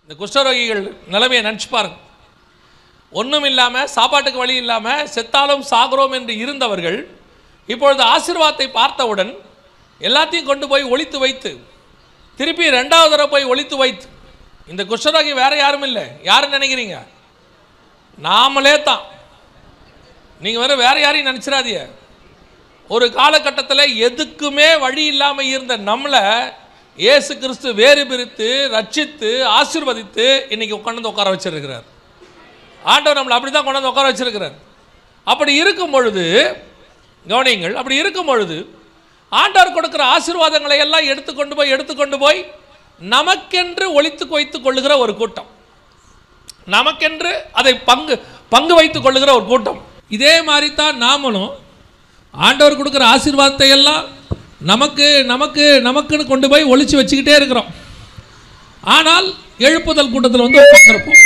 இந்த குஷ்டரோகிகள் நிலைமையை நினச்சி பாருங்க ஒன்றும் இல்லாமல் சாப்பாட்டுக்கு வழி இல்லாமல் செத்தாலும் சாகுறோம் என்று இருந்தவர்கள் இப்பொழுது ஆசீர்வாதத்தை பார்த்தவுடன் எல்லாத்தையும் கொண்டு போய் ஒளித்து வைத்து திருப்பி ரெண்டாவது தடவை போய் ஒளித்து வைத்து இந்த குஷ்டரோகி வேற யாரும் இல்லை யாருன்னு நினைக்கிறீங்க நாமளே தான் நீங்கள் வேற வேற யாரையும் நினச்சிடாதீங்க ஒரு காலகட்டத்தில் எதுக்குமே வழி இல்லாமல் இருந்த நம்மளை இயேசு கிறிஸ்து வேறு பிரித்து ரட்சித்து ஆசீர்வதித்து இன்னைக்கு உட்காந்து உட்கார வச்சிருக்கிறார் ஆண்டவர் நம்மளை அப்படி தான் கொண்டாந்து உட்கார வச்சிருக்கிறார் அப்படி இருக்கும் பொழுது கவனியுங்கள் அப்படி இருக்கும் பொழுது ஆண்டவர் கொடுக்கிற ஆசீர்வாதங்களை எல்லாம் எடுத்துக்கொண்டு போய் எடுத்துக்கொண்டு போய் நமக்கென்று ஒழித்து வைத்துக் கொள்ளுகிற ஒரு கூட்டம் நமக்கென்று அதை பங்கு பங்கு வைத்துக் கொள்ளுகிற ஒரு கூட்டம் இதே மாதிரி தான் நாமளும் ஆண்டவர் கொடுக்குற ஆசீர்வாதத்தை எல்லாம் நமக்கு நமக்கு நமக்குன்னு கொண்டு போய் ஒளிச்சு வச்சுக்கிட்டே இருக்கிறோம் ஆனால் எழுப்புதல் கூட்டத்தில் வந்து உட்கார்ந்திருப்போம்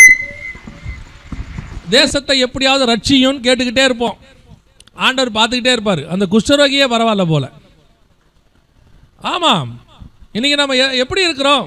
தேசத்தை எப்படியாவது ரட்சியும்னு கேட்டுக்கிட்டே இருப்போம் ஆண்டவர் பார்த்துக்கிட்டே இருப்பார் அந்த குஷ்டரோகியே பரவாயில்ல போல ஆமாம் இன்னைக்கு நம்ம எ- எப்படி இருக்கிறோம்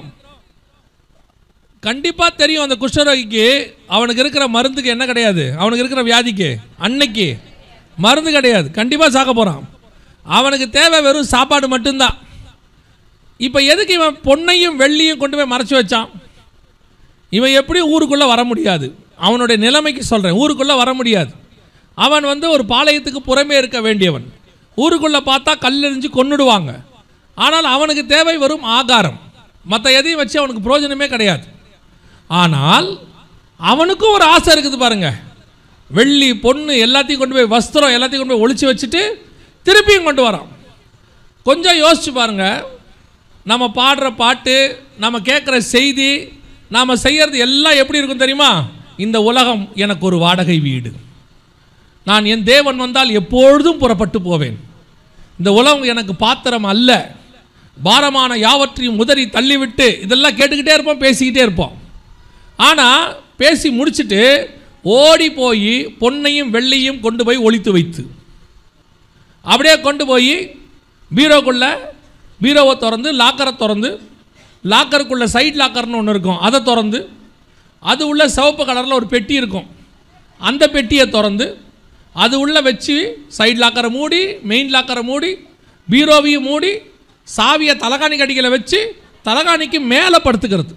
கண்டிப்பாக தெரியும் அந்த குஷ்டரோகிக்கு அவனுக்கு இருக்கிற மருந்துக்கு என்ன கிடையாது அவனுக்கு இருக்கிற வியாதிக்கு அன்னைக்கு மருந்து கிடையாது கண்டிப்பாக சாக்க போகிறான் அவனுக்கு தேவை வெறும் சாப்பாடு மட்டும்தான் இப்போ எதுக்கு இவன் பொன்னையும் வெள்ளியும் கொண்டு போய் மறைச்சு வச்சான் இவன் எப்படி ஊருக்குள்ளே வர முடியாது அவனுடைய நிலைமைக்கு சொல்கிறேன் ஊருக்குள்ளே வர முடியாது அவன் வந்து ஒரு பாளையத்துக்கு புறமே இருக்க வேண்டியவன் ஊருக்குள்ளே பார்த்தா கல்லெறிஞ்சு கொன்னுடுவாங்க ஆனால் அவனுக்கு தேவை வரும் ஆகாரம் மற்ற எதையும் வச்சு அவனுக்கு பிரயோஜனமே கிடையாது ஆனால் அவனுக்கும் ஒரு ஆசை இருக்குது பாருங்க வெள்ளி பொண்ணு எல்லாத்தையும் கொண்டு போய் வஸ்திரம் எல்லாத்தையும் கொண்டு போய் ஒளிச்சு வச்சுட்டு திருப்பியும் கொண்டு வரான் கொஞ்சம் யோசிச்சு பாருங்க நம்ம பாடுற பாட்டு நம்ம கேட்குற செய்தி நாம் செய்யறது எல்லாம் எப்படி இருக்கும் தெரியுமா இந்த உலகம் எனக்கு ஒரு வாடகை வீடு நான் என் தேவன் வந்தால் எப்பொழுதும் புறப்பட்டு போவேன் இந்த உலகம் எனக்கு பாத்திரம் அல்ல பாரமான யாவற்றையும் உதறி தள்ளிவிட்டு இதெல்லாம் கேட்டுக்கிட்டே இருப்போம் பேசிக்கிட்டே இருப்போம் ஆனால் பேசி முடிச்சிட்டு ஓடி போய் பொன்னையும் வெள்ளையும் கொண்டு போய் ஒளித்து வைத்து அப்படியே கொண்டு போய் பீரோக்குள்ள பீரோவை திறந்து லாக்கரை திறந்து லாக்கருக்குள்ள சைட் லாக்கர்னு ஒன்று இருக்கும் அதை திறந்து அது உள்ள சிவப்பு கலரில் ஒரு பெட்டி இருக்கும் அந்த பெட்டியை திறந்து அது உள்ள வச்சு சைடு லாக்கரை மூடி மெயின் லாக்கரை மூடி பீரோவையும் மூடி சாவியை தலகாணி கடிகளை வச்சு தலகாணிக்கு மேலே படுத்துக்கிறது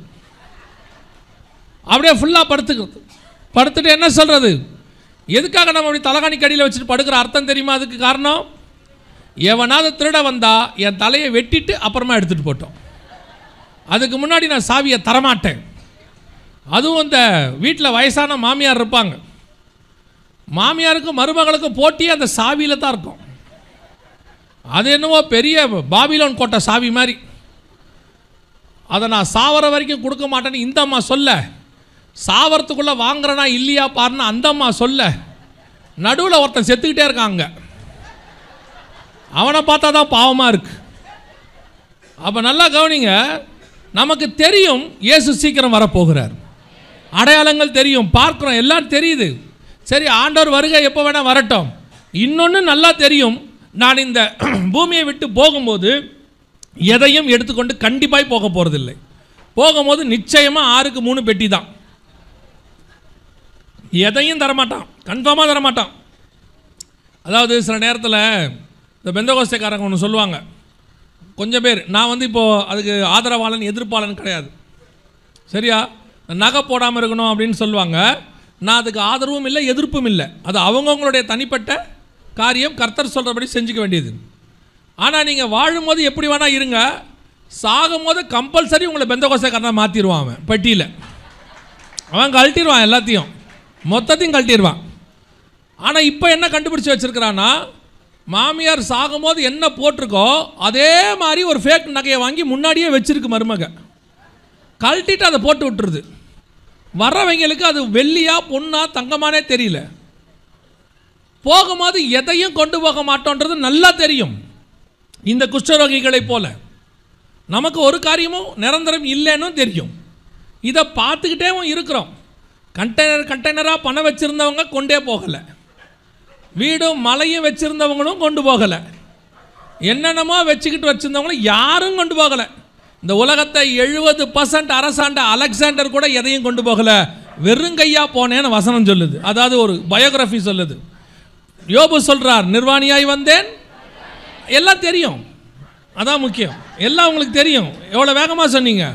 அப்படியே ஃபுல்லாக படுத்துக்கிறது படுத்துட்டு என்ன சொல்கிறது எதுக்காக நம்ம அப்படி தலகாணி கடியில் வச்சுட்டு படுக்கிற அர்த்தம் தெரியுமா அதுக்கு காரணம் எவனாவது திருட வந்தா என் தலையை வெட்டிட்டு அப்புறமா எடுத்துகிட்டு போட்டோம் அதுக்கு முன்னாடி நான் சாவியை தரமாட்டேன் அதுவும் இந்த வீட்டில் வயசான மாமியார் இருப்பாங்க மாமியாருக்கும் மருமகளுக்கும் போட்டியே அந்த சாவியில் தான் இருக்கும் அது என்னவோ பெரிய பாபிலோன் கோட்டை சாவி மாதிரி அதை நான் சாவர வரைக்கும் கொடுக்க மாட்டேன்னு இந்த அம்மா சொல்ல சாவறதுக்குள்ளே வாங்குறனா இல்லையா பாருன்னு அந்த அம்மா சொல்ல நடுவில் ஒருத்தன் செத்துக்கிட்டே இருக்காங்க அவனை பார்த்தா தான் பாவமாக இருக்கு அப்போ நல்லா கவனிங்க நமக்கு தெரியும் இயேசு சீக்கிரம் வரப்போகிறார் அடையாளங்கள் தெரியும் பார்க்குறோம் எல்லாம் தெரியுது சரி ஆண்டவர் வருகை எப்போ வேணால் வரட்டும் இன்னொன்று நல்லா தெரியும் நான் இந்த பூமியை விட்டு போகும்போது எதையும் எடுத்துக்கொண்டு கண்டிப்பாக போக போகிறதில்லை போகும்போது நிச்சயமாக ஆறுக்கு மூணு பெட்டி தான் எதையும் தரமாட்டான் கன்ஃபார்மாக தரமாட்டான் அதாவது சில நேரத்தில் இந்த பெந்தகோஸ்தக்காரங்க ஒன்று சொல்லுவாங்க கொஞ்சம் பேர் நான் வந்து இப்போது அதுக்கு ஆதரவாளன் எதிர்ப்பாளன் கிடையாது சரியா நகை போடாமல் இருக்கணும் அப்படின்னு சொல்லுவாங்க நான் அதுக்கு ஆதரவும் இல்லை எதிர்ப்பும் இல்லை அது அவங்கவுங்களுடைய தனிப்பட்ட காரியம் கர்த்தர் சொல்கிறபடி செஞ்சுக்க வேண்டியது ஆனால் நீங்கள் வாழும்போது எப்படி வேணால் இருங்க சாகும்போது கம்பல்சரி உங்களை பெந்தகோசக்காரனாக மாற்றிடுவான் அவன் பெட்டியில் அவன் கழட்டிடுவான் எல்லாத்தையும் மொத்தத்தையும் கழட்டிடுவான் ஆனால் இப்போ என்ன கண்டுபிடிச்சி வச்சிருக்கிறான்னா மாமியார் சாகும்போது என்ன போட்டிருக்கோ அதே மாதிரி ஒரு ஃபேக் நகையை வாங்கி முன்னாடியே வச்சிருக்கு மருமக கழட்டிட்டு அதை போட்டு விட்டுருது வர்றவங்களுக்கு அது வெள்ளியா பொண்ணா தங்கமானே தெரியல போகும்போது எதையும் கொண்டு போக மாட்டோன்றது நல்லா தெரியும் இந்த குஷ்டரோகிகளைப் போல நமக்கு ஒரு காரியமும் நிரந்தரம் இல்லைன்னு தெரியும் இதை பார்த்துக்கிட்டேவும் இருக்கிறோம் கண்டெய்னர் கண்டெய்னராக பணம் வச்சுருந்தவங்க கொண்டே போகலை வீடும் மலையும் வச்சுருந்தவங்களும் கொண்டு போகலை என்னென்னமோ வச்சுக்கிட்டு வச்சுருந்தவங்களும் யாரும் கொண்டு போகலை இந்த உலகத்தை எழுபது பர்சன்ட் அரசாண்ட அலெக்சாண்டர் கூட எதையும் கொண்டு போகல வெறுங்கையா போனேன்னு வசனம் சொல்லுது அதாவது ஒரு பயோகிராஃபி சொல்லுது யோபு சொல்றார் நிர்வாணியாய் வந்தேன் எல்லாம் தெரியும் அதான் முக்கியம் எல்லாம் உங்களுக்கு தெரியும் எவ்வளோ வேகமாக சொன்னீங்க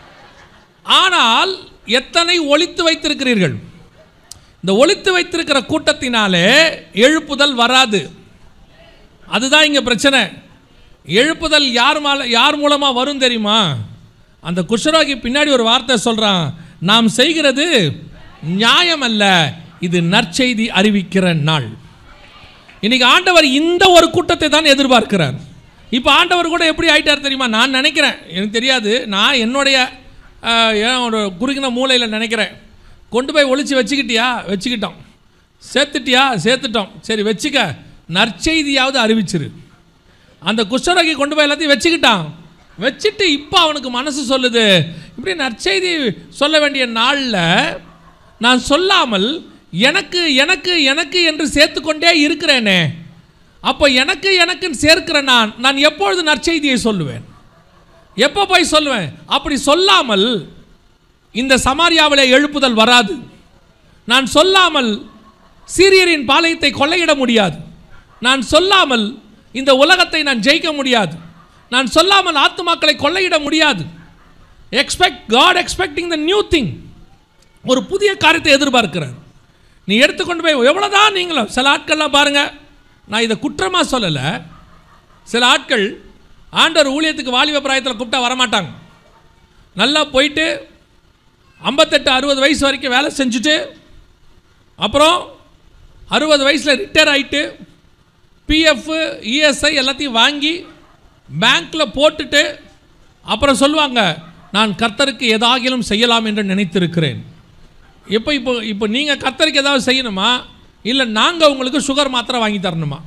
ஆனால் எத்தனை ஒளித்து வைத்திருக்கிறீர்கள் இந்த ஒளித்து வைத்திருக்கிற கூட்டத்தினாலே எழுப்புதல் வராது அதுதான் இங்கே பிரச்சனை எழுப்புதல் யார் மேல யார் மூலமாக வரும் தெரியுமா அந்த குஷ்ரோகி பின்னாடி ஒரு வார்த்தை சொல்கிறான் நாம் செய்கிறது நியாயம் அல்ல இது நற்செய்தி அறிவிக்கிற நாள் இன்னைக்கு ஆண்டவர் இந்த ஒரு கூட்டத்தை தான் எதிர்பார்க்கிறார் இப்போ ஆண்டவர் கூட எப்படி ஆயிட்டார் தெரியுமா நான் நினைக்கிறேன் எனக்கு தெரியாது நான் என்னுடைய ஆஹ், ஏன் ஒரு குறுகின மூலையில் நினைக்கிறேன் கொண்டு போய் ஒளிச்சு வச்சுக்கிட்டியா வச்சுக்கிட்டோம் சேர்த்துட்டியா சேர்த்துட்டோம் சரி வச்சுக்க நற்செய்தியாவது அறிவிச்சிரு அந்த குஷ்டரோகி கொண்டு போய் எல்லாத்தையும் வச்சுக்கிட்டான் வச்சுட்டு இப்போ அவனுக்கு மனசு சொல்லுது இப்படி நற்செய்தி சொல்ல வேண்டிய நாளில் நான் சொல்லாமல் எனக்கு எனக்கு எனக்கு என்று சேர்த்துக்கொண்டே இருக்கிறேனே அப்போ எனக்கு எனக்குன்னு சேர்க்கிற நான் நான் எப்பொழுது நற்செய்தியை சொல்லுவேன் எப்போ போய் சொல்லுவேன் அப்படி சொல்லாமல் இந்த சமாரியாவில் எழுப்புதல் வராது நான் சொல்லாமல் சீரியரின் பாளையத்தை கொள்ளையிட முடியாது நான் சொல்லாமல் இந்த உலகத்தை நான் ஜெயிக்க முடியாது நான் சொல்லாமல் ஆத்துமாக்களை கொள்ளையிட முடியாது expect God expecting the new thing ஒரு புதிய காரியத்தை எதிர்பார்க்கிறார் நீ எடுத்துக்கொண்டு போய் எவ்வளோதான் நீங்களும் சில ஆட்கள்லாம் பாருங்கள் நான் இதை குற்றமாக சொல்லலை சில ஆட்கள் ஆண்டவர் ஊழியத்துக்கு வாலிப பிராயத்தில் கூப்பிட்டா வரமாட்டாங்க நல்லா போயிட்டு ஐம்பத்தெட்டு அறுபது வயசு வரைக்கும் வேலை செஞ்சுட்டு அப்புறம் அறுபது வயசில் ரிட்டையர் ஆகிட்டு பிஎஃப் இஎஸ்ஐ எல்லாத்தையும் வாங்கி பேங்க்கில் போட்டுட்டு அப்புறம் சொல்லுவாங்க நான் கர்த்தருக்கு எதாகிலும் செய்யலாம் என்று நினைத்திருக்கிறேன் இப்போ இப்போ இப்போ நீங்கள் கர்த்தருக்கு ஏதாவது செய்யணுமா இல்லை நாங்கள் உங்களுக்கு சுகர் மாத்திரை வாங்கி தரணுமா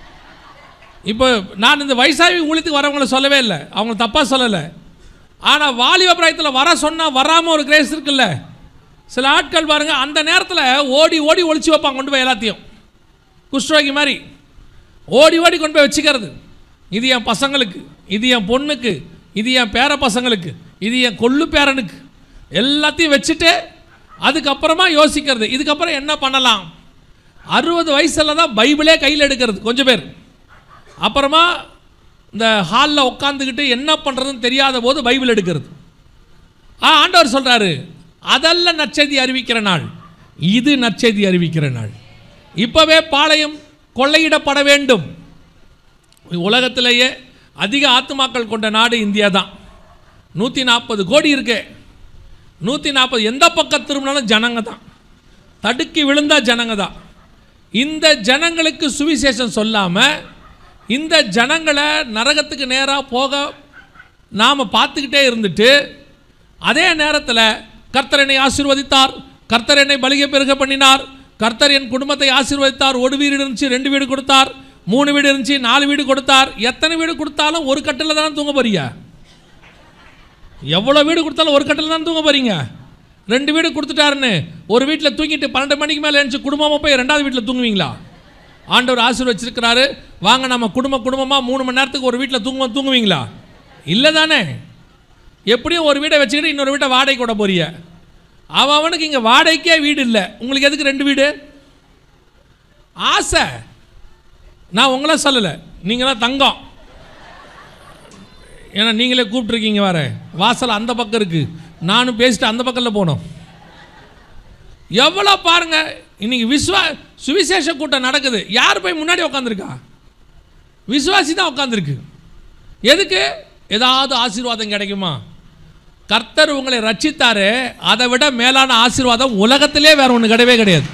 இப்போ நான் இந்த வயசாகி ஊழியத்துக்கு வரவங்கள சொல்லவே இல்லை அவங்க தப்பாக சொல்லலை ஆனால் வாலிப பிராயத்தில் வர சொன்னால் வராமல் ஒரு கிரேஸ் இருக்குல்ல சில ஆட்கள் பாருங்கள் அந்த நேரத்தில் ஓடி ஓடி ஒளிச்சு வைப்பாங்க கொண்டு போய் எல்லாத்தையும் குஷ்ரோகி மாதிரி ஓடி ஓடி கொண்டு போய் வச்சுக்கிறது இது என் பசங்களுக்கு இது என் பொண்ணுக்கு இது என் பேர பசங்களுக்கு இது என் கொள்ளு பேரனுக்கு எல்லாத்தையும் வச்சுட்டு அதுக்கப்புறமா யோசிக்கிறது இதுக்கப்புறம் என்ன பண்ணலாம் அறுபது வயசில் தான் பைபிளே கையில் எடுக்கிறது கொஞ்சம் பேர் அப்புறமா இந்த ஹாலில் உட்காந்துக்கிட்டு என்ன பண்ணுறதுன்னு தெரியாத போது பைபிள் எடுக்கிறது ஆ ஆண்டவர் சொல்கிறாரு அதல்ல நற்செய்தி அறிவிக்கிற நாள் இது நற்செய்தி அறிவிக்கிற நாள் இப்போவே பாளையம் கொள்ளையிடப்பட வேண்டும் உலகத்திலேயே அதிக ஆத்துமாக்கள் கொண்ட நாடு இந்தியா தான் நூற்றி நாற்பது கோடி இருக்கு நூற்றி நாற்பது எந்த பக்கம் திரும்பினாலும் ஜனங்க தான் தடுக்கி விழுந்தா ஜனங்க தான் இந்த ஜனங்களுக்கு சுவிசேஷம் சொல்லாமல் இந்த ஜனங்களை நரகத்துக்கு நேராக போக நாம் பார்த்துக்கிட்டே இருந்துட்டு அதே நேரத்தில் கர்த்தர் என்னை ஆசீர்வதித்தார் கர்த்தர் என்னை பலிகை பெருக பண்ணினார் கர்த்தர் என் குடும்பத்தை ஆசீர்வதித்தார் ஒரு வீடு இருந்துச்சு ரெண்டு வீடு கொடுத்தார் மூணு வீடு இருந்துச்சு நாலு வீடு கொடுத்தார் எத்தனை வீடு கொடுத்தாலும் ஒரு கட்டில் தானே தூங்க போறீங்க எவ்வளோ வீடு கொடுத்தாலும் ஒரு கட்டில் தான் தூங்க போறீங்க ரெண்டு வீடு கொடுத்துட்டாருன்னு ஒரு வீட்டில் தூங்கிட்டு பன்னெண்டு மணிக்கு மேலே எழுந்துச்சு குடும்பமாக போய் ரெண்டாவது வீட்டில் தூங்குவீங்களா ஆண்டவர் ஆசீர்வச்சிருக்கிறாரு வாங்க நம்ம குடும்ப குடும்பமாக மூணு மணி நேரத்துக்கு ஒரு வீட்டில் தூங்க தூங்குவீங்களா இல்லை தானே எப்படியும் ஒரு வீடை வச்சுக்கிட்டு இன்னொரு வீட்டை வாடகை கூட போறிய அவன் அவனுக்கு இங்கே வாடகைக்கே வீடு இல்லை உங்களுக்கு எதுக்கு ரெண்டு வீடு ஆசை நான் உங்கள சொல்லலை நீங்களாம் தங்கம் ஏன்னா நீங்களே கூப்பிட்ருக்கீங்க வர வாசல் அந்த பக்கம் இருக்குது நானும் பேசிட்டு அந்த பக்கத்தில் போனோம் எவ்வளோ பாருங்க இன்னைக்கு விஸ்வா சுவிசேஷ கூட்டம் நடக்குது யார் போய் முன்னாடி உட்காந்துருக்கா விசுவாசி தான் உட்காந்துருக்கு எதுக்கு ஏதாவது ஆசீர்வாதம் கிடைக்குமா கர்த்தர் உங்களை ரட்சித்தாரு அதை விட மேலான ஆசீர்வாதம் உலகத்திலே வேற ஒன்று கிடையவே கிடையாது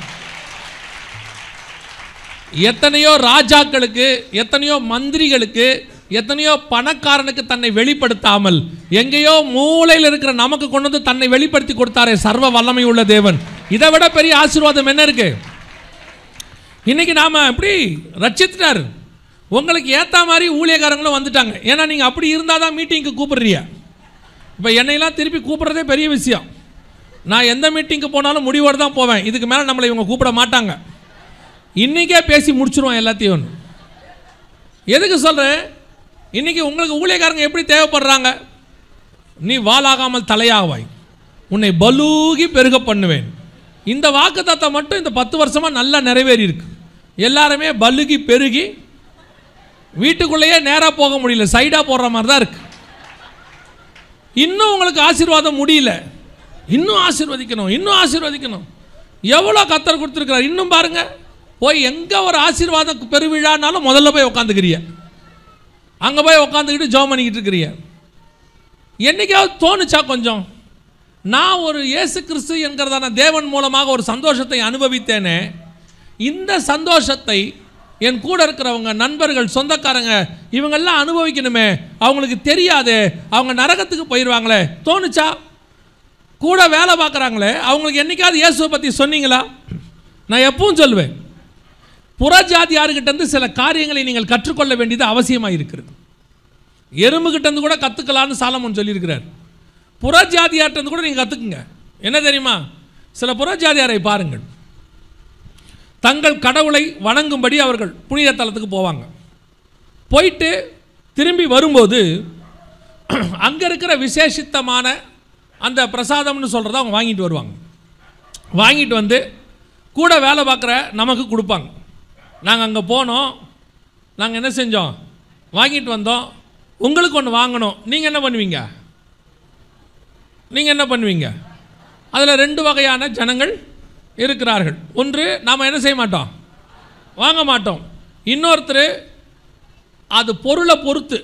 எத்தனையோ ராஜாக்களுக்கு எத்தனையோ மந்திரிகளுக்கு எத்தனையோ பணக்காரனுக்கு தன்னை வெளிப்படுத்தாமல் எங்கேயோ மூலையில் இருக்கிற நமக்கு கொண்டு வந்து தன்னை வெளிப்படுத்தி கொடுத்தாரே சர்வ வல்லமை உள்ள தேவன் இதை விட பெரிய ஆசீர்வாதம் என்ன இருக்கு இன்னைக்கு நாம எப்படி ரட்சித்துட்டார் உங்களுக்கு ஏற்ற மாதிரி ஊழியக்காரங்களும் வந்துட்டாங்க ஏன்னா நீங்கள் அப்படி இருந்தால் தான் மீட்டிங்க்கு கூப்பிடுறீங்க இப்போ என்னையெல்லாம் திருப்பி கூப்பிட்றதே பெரிய விஷயம் நான் எந்த மீட்டிங்க்கு போனாலும் முடிவோடு தான் போவேன் இதுக்கு மேலே நம்மளை இவங்க கூப்பிட மாட்டாங்க இன்றைக்கே பேசி முடிச்சிருவோம் எல்லாத்தையும் எதுக்கு சொல்கிறேன் இன்றைக்கி உங்களுக்கு ஊழியக்காரங்க எப்படி தேவைப்படுறாங்க நீ வாளாகாமல் தலையாவாய் உன்னை பலூகி பெருக பண்ணுவேன் இந்த வாக்குத்தத்தம் மட்டும் இந்த பத்து வருஷமாக நல்லா நிறைவேறி இருக்கு எல்லாருமே பலுகி பெருகி வீட்டுக்குள்ளேயே நேராக போக முடியல சைடாக போடுற மாதிரி தான் இருக்கு இன்னும் உங்களுக்கு ஆசீர்வாதம் முடியல இன்னும் ஆசீர்வதிக்கணும் இன்னும் ஆசீர்வதிக்கணும் எவ்வளோ கத்தர் கொடுத்துருக்கிறார் இன்னும் பாருங்க போய் எங்கே ஒரு ஆசீர்வாதம் பெருவிழானாலும் முதல்ல போய் உட்காந்துக்கிறிய அங்கே போய் உட்காந்துக்கிட்டு ஜோம் பண்ணிக்கிட்டு இருக்கிறிய என்னைக்காவது தோணுச்சா கொஞ்சம் நான் ஒரு இயேசு கிறிஸ்து என்கிறதான தேவன் மூலமாக ஒரு சந்தோஷத்தை அனுபவித்தேனே இந்த சந்தோஷத்தை என் கூட இருக்கிறவங்க நண்பர்கள் சொந்தக்காரங்க இவங்கெல்லாம் அனுபவிக்கணுமே அவங்களுக்கு தெரியாது அவங்க நரகத்துக்கு போயிடுவாங்களே தோணுச்சா கூட வேலை பார்க்குறாங்களே அவங்களுக்கு என்னைக்காவது இயேசுவை பற்றி சொன்னீங்களா நான் எப்பவும் சொல்லுவேன் புறஜாதியார்கிட்ட இருந்து சில காரியங்களை நீங்கள் கற்றுக்கொள்ள வேண்டியது அவசியமாக இருக்கிறது எறும்புகிட்ட இருந்து கூட கற்றுக்கலான்னு சாலமன் சொல்லியிருக்கிறார் புறஜாதியார்ட்ட இருந்து கூட நீங்கள் கற்றுக்குங்க என்ன தெரியுமா சில புறஜாதியாரை பாருங்கள் தங்கள் கடவுளை வணங்கும்படி அவர்கள் புனித தலத்துக்கு போவாங்க போயிட்டு திரும்பி வரும்போது அங்கே இருக்கிற விசேஷித்தமான அந்த பிரசாதம்னு சொல்கிறத அவங்க வாங்கிட்டு வருவாங்க வாங்கிட்டு வந்து கூட வேலை பார்க்குற நமக்கு கொடுப்பாங்க நாங்கள் அங்கே போனோம் நாங்கள் என்ன செஞ்சோம் வாங்கிட்டு வந்தோம் உங்களுக்கு ஒன்று வாங்கணும் நீங்கள் என்ன பண்ணுவீங்க நீங்கள் என்ன பண்ணுவீங்க அதில் ரெண்டு வகையான ஜனங்கள் இருக்கிறார்கள் ஒன்று நாம் என்ன செய்ய மாட்டோம் வாங்க மாட்டோம் இன்னொருத்தர் அது பொருளை பொறுத்து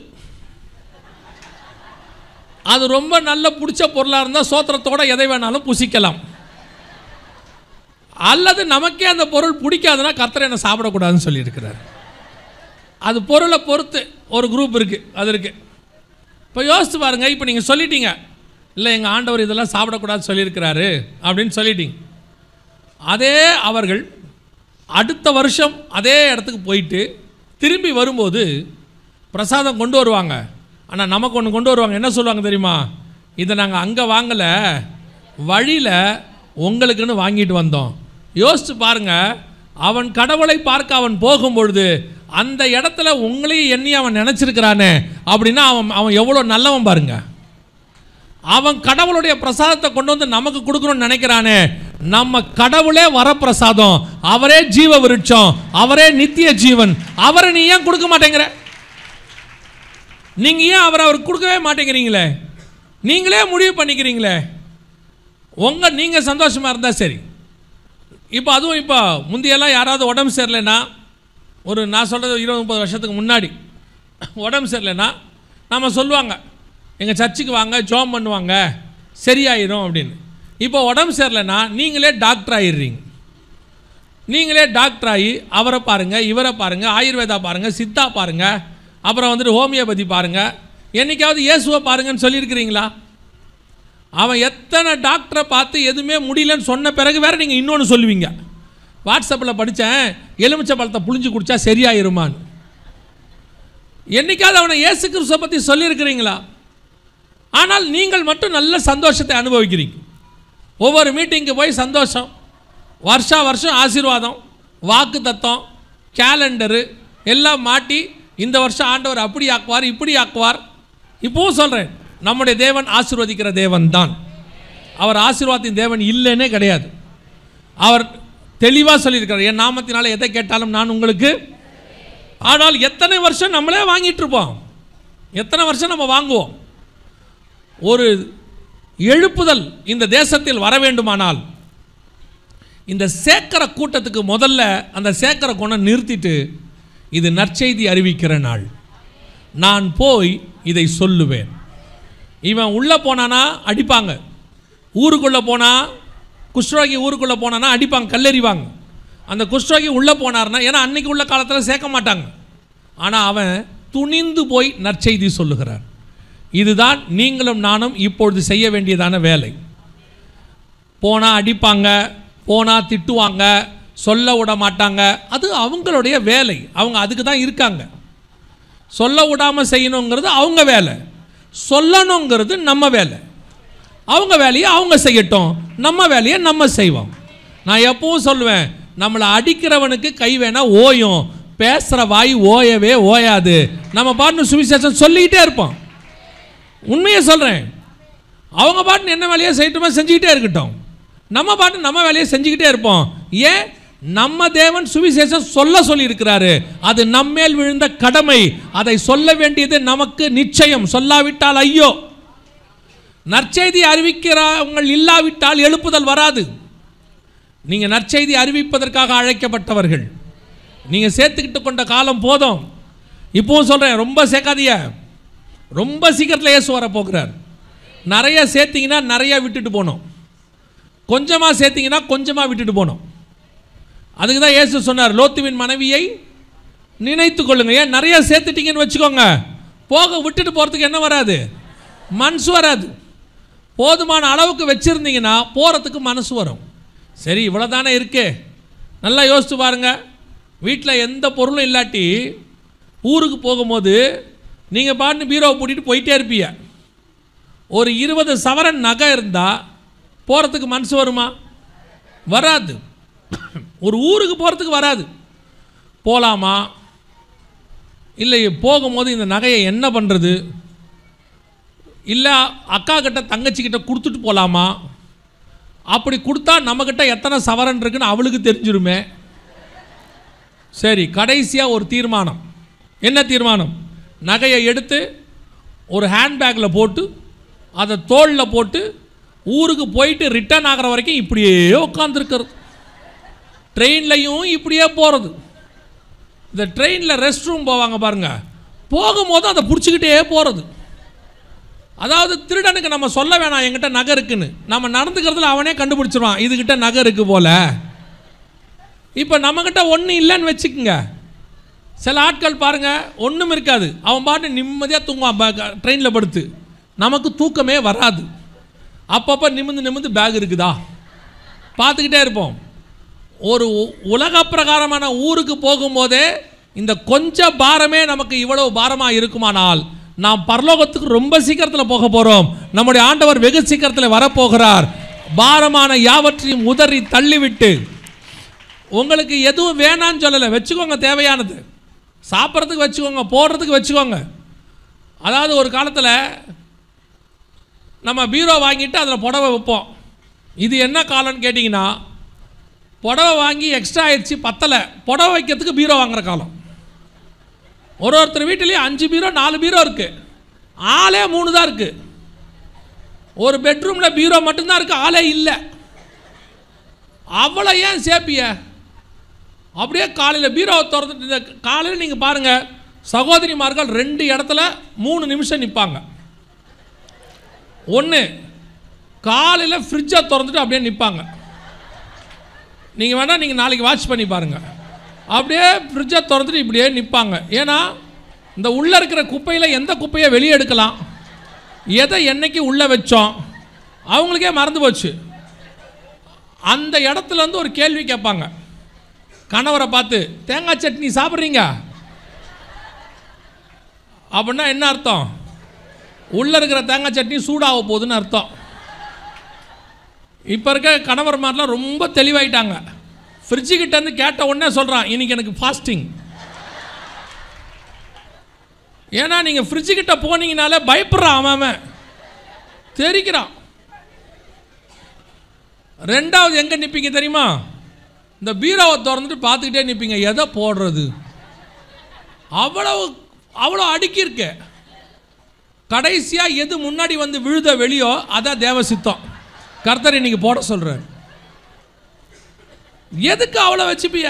அது ரொம்ப நல்ல பிடிச்ச பொருளாக இருந்தால் சோத்திரத்தோட எதை வேணாலும் புசிக்கலாம் அல்லது நமக்கே அந்த பொருள் பிடிக்காதுன்னா கர்த்தர் என்ன சாப்பிடக்கூடாதுன்னு சொல்லியிருக்கிறார் அது பொருளை பொறுத்து ஒரு குரூப் இருக்குது அது இருக்குது இப்போ யோசித்து பாருங்கள் இப்போ நீங்கள் சொல்லிட்டீங்க இல்லை எங்கள் ஆண்டவர் இதெல்லாம் சாப்பிடக்கூடாதுன்னு சொல்லியிருக்கிறாரு அப்படின்னு சொல்லிட்டீங்க அதே அவர்கள் அடுத்த வருஷம் அதே இடத்துக்கு போயிட்டு திரும்பி வரும்போது பிரசாதம் கொண்டு வருவாங்க ஆனால் நமக்கு ஒன்று கொண்டு வருவாங்க என்ன சொல்லுவாங்க தெரியுமா இதை நாங்கள் அங்கே வாங்கலை வழியில் உங்களுக்குன்னு வாங்கிட்டு வந்தோம் யோசித்து பாருங்க அவன் கடவுளை பார்க்க அவன் போகும்பொழுது அந்த இடத்துல உங்களையும் எண்ணி அவன் நினச்சிருக்கிறானே அப்படின்னா அவன் அவன் எவ்வளோ நல்லவன் பாருங்க அவன் கடவுளுடைய பிரசாதத்தை கொண்டு வந்து நமக்கு கொடுக்கணும்னு நினைக்கிறானே நம்ம கடவுளே வரப்பிரசாதம் அவரே ஜீவ விருட்சம் அவரே நித்திய ஜீவன் அவரை நீ ஏன் கொடுக்க மாட்டேங்கிற நீங்க ஏன் அவரை அவர் கொடுக்கவே மாட்டேங்கிறீங்களே நீங்களே முடிவு பண்ணிக்கிறீங்களே உங்க நீங்க சந்தோஷமா இருந்தா சரி இப்போ அதுவும் இப்போ முந்தியெல்லாம் யாராவது உடம்பு சரியில்லைன்னா ஒரு நான் சொல்கிறது இருபது முப்பது வருஷத்துக்கு முன்னாடி உடம்பு சரியில்லைன்னா நம்ம சொல்லுவாங்க எங்கள் சர்ச்சுக்கு வாங்க ஜோம் பண்ணுவாங்க சரியாயிரும் அப்படின்னு இப்போ உடம்பு சரியில்லைன்னா நீங்களே டாக்டர் ஆயிடுறீங்க நீங்களே டாக்டர் ஆகி அவரை பாருங்கள் இவரை பாருங்கள் ஆயுர்வேதா பாருங்கள் சித்தா பாருங்கள் அப்புறம் வந்துட்டு ஹோமியோபதி பாருங்கள் என்னைக்காவது இயேசுவை பாருங்கன்னு சொல்லியிருக்கிறீங்களா அவன் எத்தனை டாக்டரை பார்த்து எதுவுமே முடியலன்னு சொன்ன பிறகு வேற நீங்கள் இன்னொன்று சொல்லுவீங்க வாட்ஸ்அப்பில் படித்தேன் எலுமிச்சை பழத்தை புளிஞ்சு குடிச்சா சரியாயிருமான்னு என்னைக்காவது அவனை இயேசு கிறிஸ்துவை பற்றி சொல்லியிருக்கிறீங்களா ஆனால் நீங்கள் மட்டும் நல்ல சந்தோஷத்தை அனுபவிக்கிறீங்க ஒவ்வொரு மீட்டிங்க்கு போய் சந்தோஷம் வருஷா வருஷம் ஆசீர்வாதம் வாக்கு தத்தம் கேலண்டரு எல்லாம் மாட்டி இந்த வருஷம் ஆண்டவர் அப்படி ஆக்குவார் இப்படி ஆக்குவார் இப்போவும் சொல்கிறேன் நம்முடைய தேவன் ஆசீர்வதிக்கிற தேவன் தான் அவர் ஆசீர்வாதத்தின் தேவன் இல்லைன்னே கிடையாது அவர் தெளிவாக சொல்லியிருக்கிறார் என் நாமத்தினால எதை கேட்டாலும் நான் உங்களுக்கு ஆனால் எத்தனை வருஷம் நம்மளே வாங்கிட்டு இருப்போம் எத்தனை வருஷம் நம்ம வாங்குவோம் ஒரு எழுப்புதல் இந்த தேசத்தில் வர வேண்டுமானால் இந்த சேக்கர கூட்டத்துக்கு முதல்ல அந்த சேக்கர குணம் நிறுத்திட்டு இது நற்செய்தி அறிவிக்கிற நாள் நான் போய் இதை சொல்லுவேன் இவன் உள்ளே போனானா அடிப்பாங்க ஊருக்குள்ளே போனால் குஷ்ரோகி ஊருக்குள்ளே போனானா அடிப்பாங்க கல்லெறிவாங்க அந்த குஷ்ரோகி உள்ளே போனார்னா ஏன்னா அன்னைக்கு உள்ள காலத்தில் சேர்க்க மாட்டாங்க ஆனால் அவன் துணிந்து போய் நற்செய்தி சொல்லுகிறார் இதுதான் நீங்களும் நானும் இப்பொழுது செய்ய வேண்டியதான வேலை போனால் அடிப்பாங்க போனால் திட்டுவாங்க சொல்ல விட மாட்டாங்க அது அவங்களுடைய வேலை அவங்க அதுக்கு தான் இருக்காங்க சொல்ல விடாமல் செய்யணுங்கிறது அவங்க வேலை சொல்லணுங்கிறது நம்ம வேலை அவங்க வேலையை அவங்க செய்யட்டும் நம்ம வேலையை நம்ம செய்வோம் நான் எப்பவும் சொல்லுவேன் நம்மளை அடிக்கிறவனுக்கு கை வேணா ஓயும் பேசுகிற வாய் ஓயவே ஓயாது நம்ம பாட்டு சுவிசேஷம் சொல்லிக்கிட்டே இருப்போம் உண்மையை சொல்கிறேன் அவங்க பாட்டு என்ன வேலையை செய்யட்டுமா செஞ்சுக்கிட்டே இருக்கட்டும் நம்ம பாட்டு நம்ம வேலையை செஞ்சுக்கிட்டே இருப்போம் ஏன் நம்ம தேவன் சுவிசேஷம் சொல்ல சொல்லி இருக்கிறாரு அது நம்மேல் விழுந்த கடமை அதை சொல்ல வேண்டியது நமக்கு நிச்சயம் சொல்லாவிட்டால் ஐயோ நற்செய்தி அறிவிக்கிறவங்க இல்லாவிட்டால் எழுப்புதல் வராது நீங்கள் நற்செய்தி அறிவிப்பதற்காக அழைக்கப்பட்டவர்கள் நீங்கள் சேர்த்துக்கிட்டு கொண்ட காலம் போதும் இப்போவும் சொல்கிறேன் ரொம்ப சேர்க்காதீய ரொம்ப சீக்கிரத்தில் இயேசு வர போகிறார் நிறைய சேர்த்தீங்கன்னா நிறைய விட்டுட்டு போகணும் கொஞ்சமாக சேர்த்தீங்கன்னா கொஞ்சமாக விட்டுட்டு போகணும் அதுக்கு தான் இயேசு சொன்னார் லோத்துவின் மனைவியை நினைத்து கொள்ளுங்க ஏன் நிறைய சேர்த்துட்டீங்கன்னு வச்சுக்கோங்க போக விட்டுட்டு போகிறதுக்கு என்ன வராது மனசு வராது போதுமான அளவுக்கு வச்சுருந்தீங்கன்னா போகிறதுக்கு மனசு வரும் சரி இவ்வளோ தானே இருக்கே நல்லா யோசித்து பாருங்க வீட்டில் எந்த பொருளும் இல்லாட்டி ஊருக்கு போகும்போது நீங்கள் பாட்டு பீரோவை பூட்டிட்டு போயிட்டே இருப்பீங்க ஒரு இருபது சவரன் நகை இருந்தால் போகிறதுக்கு மனசு வருமா வராது ஒரு ஊருக்கு போகிறதுக்கு வராது போகலாமா இல்லை போகும்போது இந்த நகையை என்ன பண்ணுறது இல்லை அக்கா கிட்ட தங்கச்சிக்கிட்ட கொடுத்துட்டு போகலாமா அப்படி கொடுத்தா நம்மக்கிட்ட எத்தனை சவரன் இருக்குன்னு அவளுக்கு தெரிஞ்சிருமே சரி கடைசியாக ஒரு தீர்மானம் என்ன தீர்மானம் நகையை எடுத்து ஒரு ஹேண்ட்பேக்கில் போட்டு அதை தோளில் போட்டு ஊருக்கு போயிட்டு ரிட்டர்ன் ஆகிற வரைக்கும் இப்படியே உட்காந்துருக்கிறது ட்ரெயின்லையும் இப்படியே போகிறது இந்த ட்ரெயினில் ரெஸ்ட் ரூம் போவாங்க பாருங்க போகும்போது அதை பிடிச்சிக்கிட்டே போகிறது அதாவது திருடனுக்கு நம்ம சொல்ல வேணாம் என்கிட்ட நகை இருக்குன்னு நம்ம நடந்துக்கிறதுல அவனே கண்டுபிடிச்சிருவான் இதுகிட்ட நகை இருக்கு போல இப்போ நம்மக்கிட்ட ஒன்றும் இல்லைன்னு வச்சுக்கோங்க சில ஆட்கள் பாருங்க ஒன்றும் இருக்காது அவன் பாட்டு நிம்மதியாக தூங்குவான் ட்ரெயினில் படுத்து நமக்கு தூக்கமே வராது அப்பப்போ நிமிந்து நிமிந்து பேக் இருக்குதா பார்த்துக்கிட்டே இருப்போம் ஒரு உ- உலக பிரகாரமான ஊருக்கு போகும்போதே இந்த கொஞ்ச பாரமே நமக்கு இவ்வளவு பாரமாக இருக்குமானால் நாம் பரலோகத்துக்கு ரொம்ப சீக்கிரத்தில் போக போகிறோம் நம்முடைய ஆண்டவர் வெகு சீக்கிரத்தில் வரப்போகிறார் பாரமான யாவற்றையும் உதறி தள்ளிவிட்டு உங்களுக்கு எதுவும் வேணான்னு சொல்லலை வச்சுக்கோங்க தேவையானது சாப்பிட்றதுக்கு வச்சுக்கோங்க போடுறதுக்கு வச்சுக்கோங்க அதாவது ஒரு காலத்தில் நம்ம பீரோ வாங்கிட்டு அதில் புடவை வைப்போம் இது என்ன காலம்னு கேட்டிங்கன்னா புடவை வாங்கி எக்ஸ்ட்ரா ஆயிடுச்சு பத்தலை புடவை வைக்கிறதுக்கு பீரோ வாங்குற காலம் ஒரு ஒருத்தர் வீட்டிலேயும் அஞ்சு பீரோ நாலு பீரோ இருக்குது ஆளே மூணு தான் இருக்குது ஒரு பெட்ரூமில் பீரோ மட்டும்தான் இருக்குது ஆளே இல்லை அவ்வளோ ஏன் சேப்பிய அப்படியே காலையில் பீரோவை திறந்துட்டு இந்த காலையில் நீங்கள் பாருங்கள் சகோதரிமார்கள் ரெண்டு இடத்துல மூணு நிமிஷம் நிற்பாங்க ஒன்று காலையில் ஃப்ரிட்ஜை திறந்துட்டு அப்படியே நிற்பாங்க நீங்கள் வேணால் நீங்கள் நாளைக்கு வாட்ச் பண்ணி பாருங்கள் அப்படியே ஃப்ரிட்ஜை திறந்துட்டு இப்படியே நிற்பாங்க ஏன்னா இந்த உள்ளே இருக்கிற குப்பையில் எந்த குப்பையை வெளியே எடுக்கலாம் எதை என்னைக்கு உள்ளே வச்சோம் அவங்களுக்கே மறந்து போச்சு அந்த இடத்துல இருந்து ஒரு கேள்வி கேட்பாங்க கணவரை பார்த்து தேங்காய் சட்னி சாப்பிட்றீங்க அப்படின்னா என்ன அர்த்தம் உள்ளே இருக்கிற தேங்காய் சட்னி சூடாக போகுதுன்னு அர்த்தம் இப்போ இருக்க கணவர் மாதிரிலாம் ரொம்ப தெளிவாயிட்டாங்க ஃப்ரிட்ஜு கிட்ட இருந்து கேட்ட உடனே சொல்கிறான் இன்னைக்கு எனக்கு ஃபாஸ்டிங் ஏன்னா நீங்கள் ஃப்ரிட்ஜு கிட்ட போனீங்கனாலே பயப்படுறான் அவன் அவன் தெரிக்கிறான் ரெண்டாவது எங்கே நிற்பீங்க தெரியுமா இந்த பீரோவை திறந்துட்டு பார்த்துக்கிட்டே நிற்பீங்க எதை போடுறது அவ்வளவு அவ்வளோ அடுக்கி இருக்கு கடைசியாக எது முன்னாடி வந்து விழுத வெளியோ அதான் தேவ சித்தம் கர்த்தர் இன்னைக்கு போட சொல்கிறார் எதுக்கு அவ்வளோ வச்சுப்பிய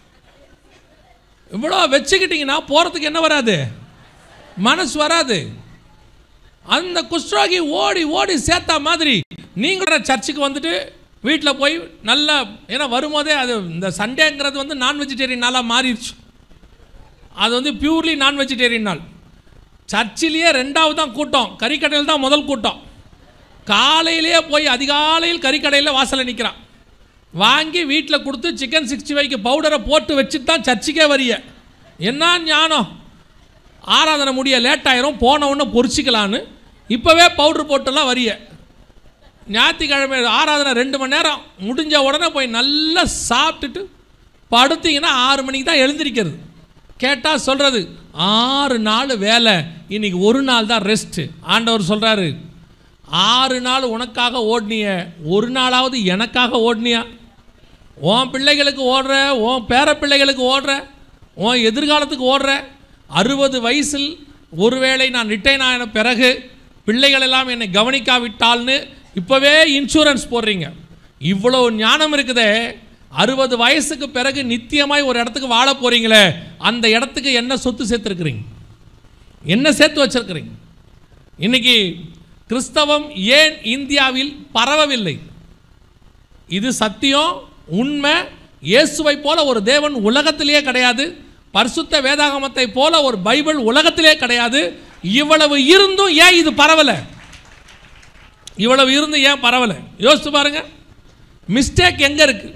இவ்வளோ வச்சுக்கிட்டீங்கன்னா போகிறதுக்கு என்ன வராது மனசு வராது அந்த குஷ்டரோகி ஓடி ஓடி சேர்த்தா மாதிரி நீங்களும் சர்ச்சுக்கு வந்துட்டு வீட்டில் போய் நல்லா ஏன்னா வரும்போதே அது இந்த சண்டேங்கிறது வந்து நான் வெஜிடேரியன் நாளாக மாறிடுச்சு அது வந்து பியூர்லி நான் வெஜிடேரியன் நாள் சர்ச்சிலேயே ரெண்டாவது தான் கூட்டம் கறிக்கடையில் தான் முதல் கூட்டம் காலையிலேயே போய் அதிகாலையில் கறிக்கடையில் வாசலில் நிற்கிறான் வாங்கி வீட்டில் கொடுத்து சிக்கன் சிக்ஸ்டி ஃபைவ்க்கு பவுடரை போட்டு வச்சுட்டு தான் சர்ச்சுக்கே வரிய என்ன ஞானம் ஆராதனை முடிய லேட் ஆயிரும் போன உடனே பொரிச்சிக்கலான்னு இப்போவே பவுடர் போட்டெல்லாம் வரிய ஞாயிற்றுக்கிழமை ஆராதனை ரெண்டு மணி நேரம் முடிஞ்ச உடனே போய் நல்லா சாப்பிட்டுட்டு படுத்தீங்கன்னா ஆறு மணிக்கு தான் எழுந்திருக்கிறது கேட்டால் சொல்கிறது ஆறு நாள் வேலை இன்னைக்கு ஒரு நாள் தான் ரெஸ்ட்டு ஆண்டவர் சொல்கிறாரு ஆறு நாள் உனக்காக ஓடினிய ஒரு நாளாவது எனக்காக ஓடினியா உன் பிள்ளைகளுக்கு ஓடுற உன் பேர பிள்ளைகளுக்கு ஓடுற உன் எதிர்காலத்துக்கு ஓடுற அறுபது வயசில் ஒருவேளை நான் ரிட்டைன் ஆன பிறகு பிள்ளைகள் எல்லாம் என்னை கவனிக்காவிட்டால்னு இப்போவே இன்சூரன்ஸ் போடுறீங்க இவ்வளோ ஞானம் இருக்குதே அறுபது வயசுக்கு பிறகு நித்தியமாய் ஒரு இடத்துக்கு வாழ போகிறீங்களே அந்த இடத்துக்கு என்ன சொத்து சேர்த்துருக்குறீங்க என்ன சேர்த்து வச்சிருக்கிறீங்க இன்னைக்கு கிறிஸ்தவம் ஏன் இந்தியாவில் பரவவில்லை இது சத்தியம் உண்மை இயேசுவை போல ஒரு தேவன் உலகத்திலேயே கிடையாது பரிசுத்த வேதாகமத்தை போல ஒரு பைபிள் உலகத்திலே கிடையாது இவ்வளவு இருந்தும் ஏன் இது பரவல இவ்வளவு இருந்தும் ஏன் பரவல யோசிச்சு பாருங்க மிஸ்டேக் எங்க இருக்கு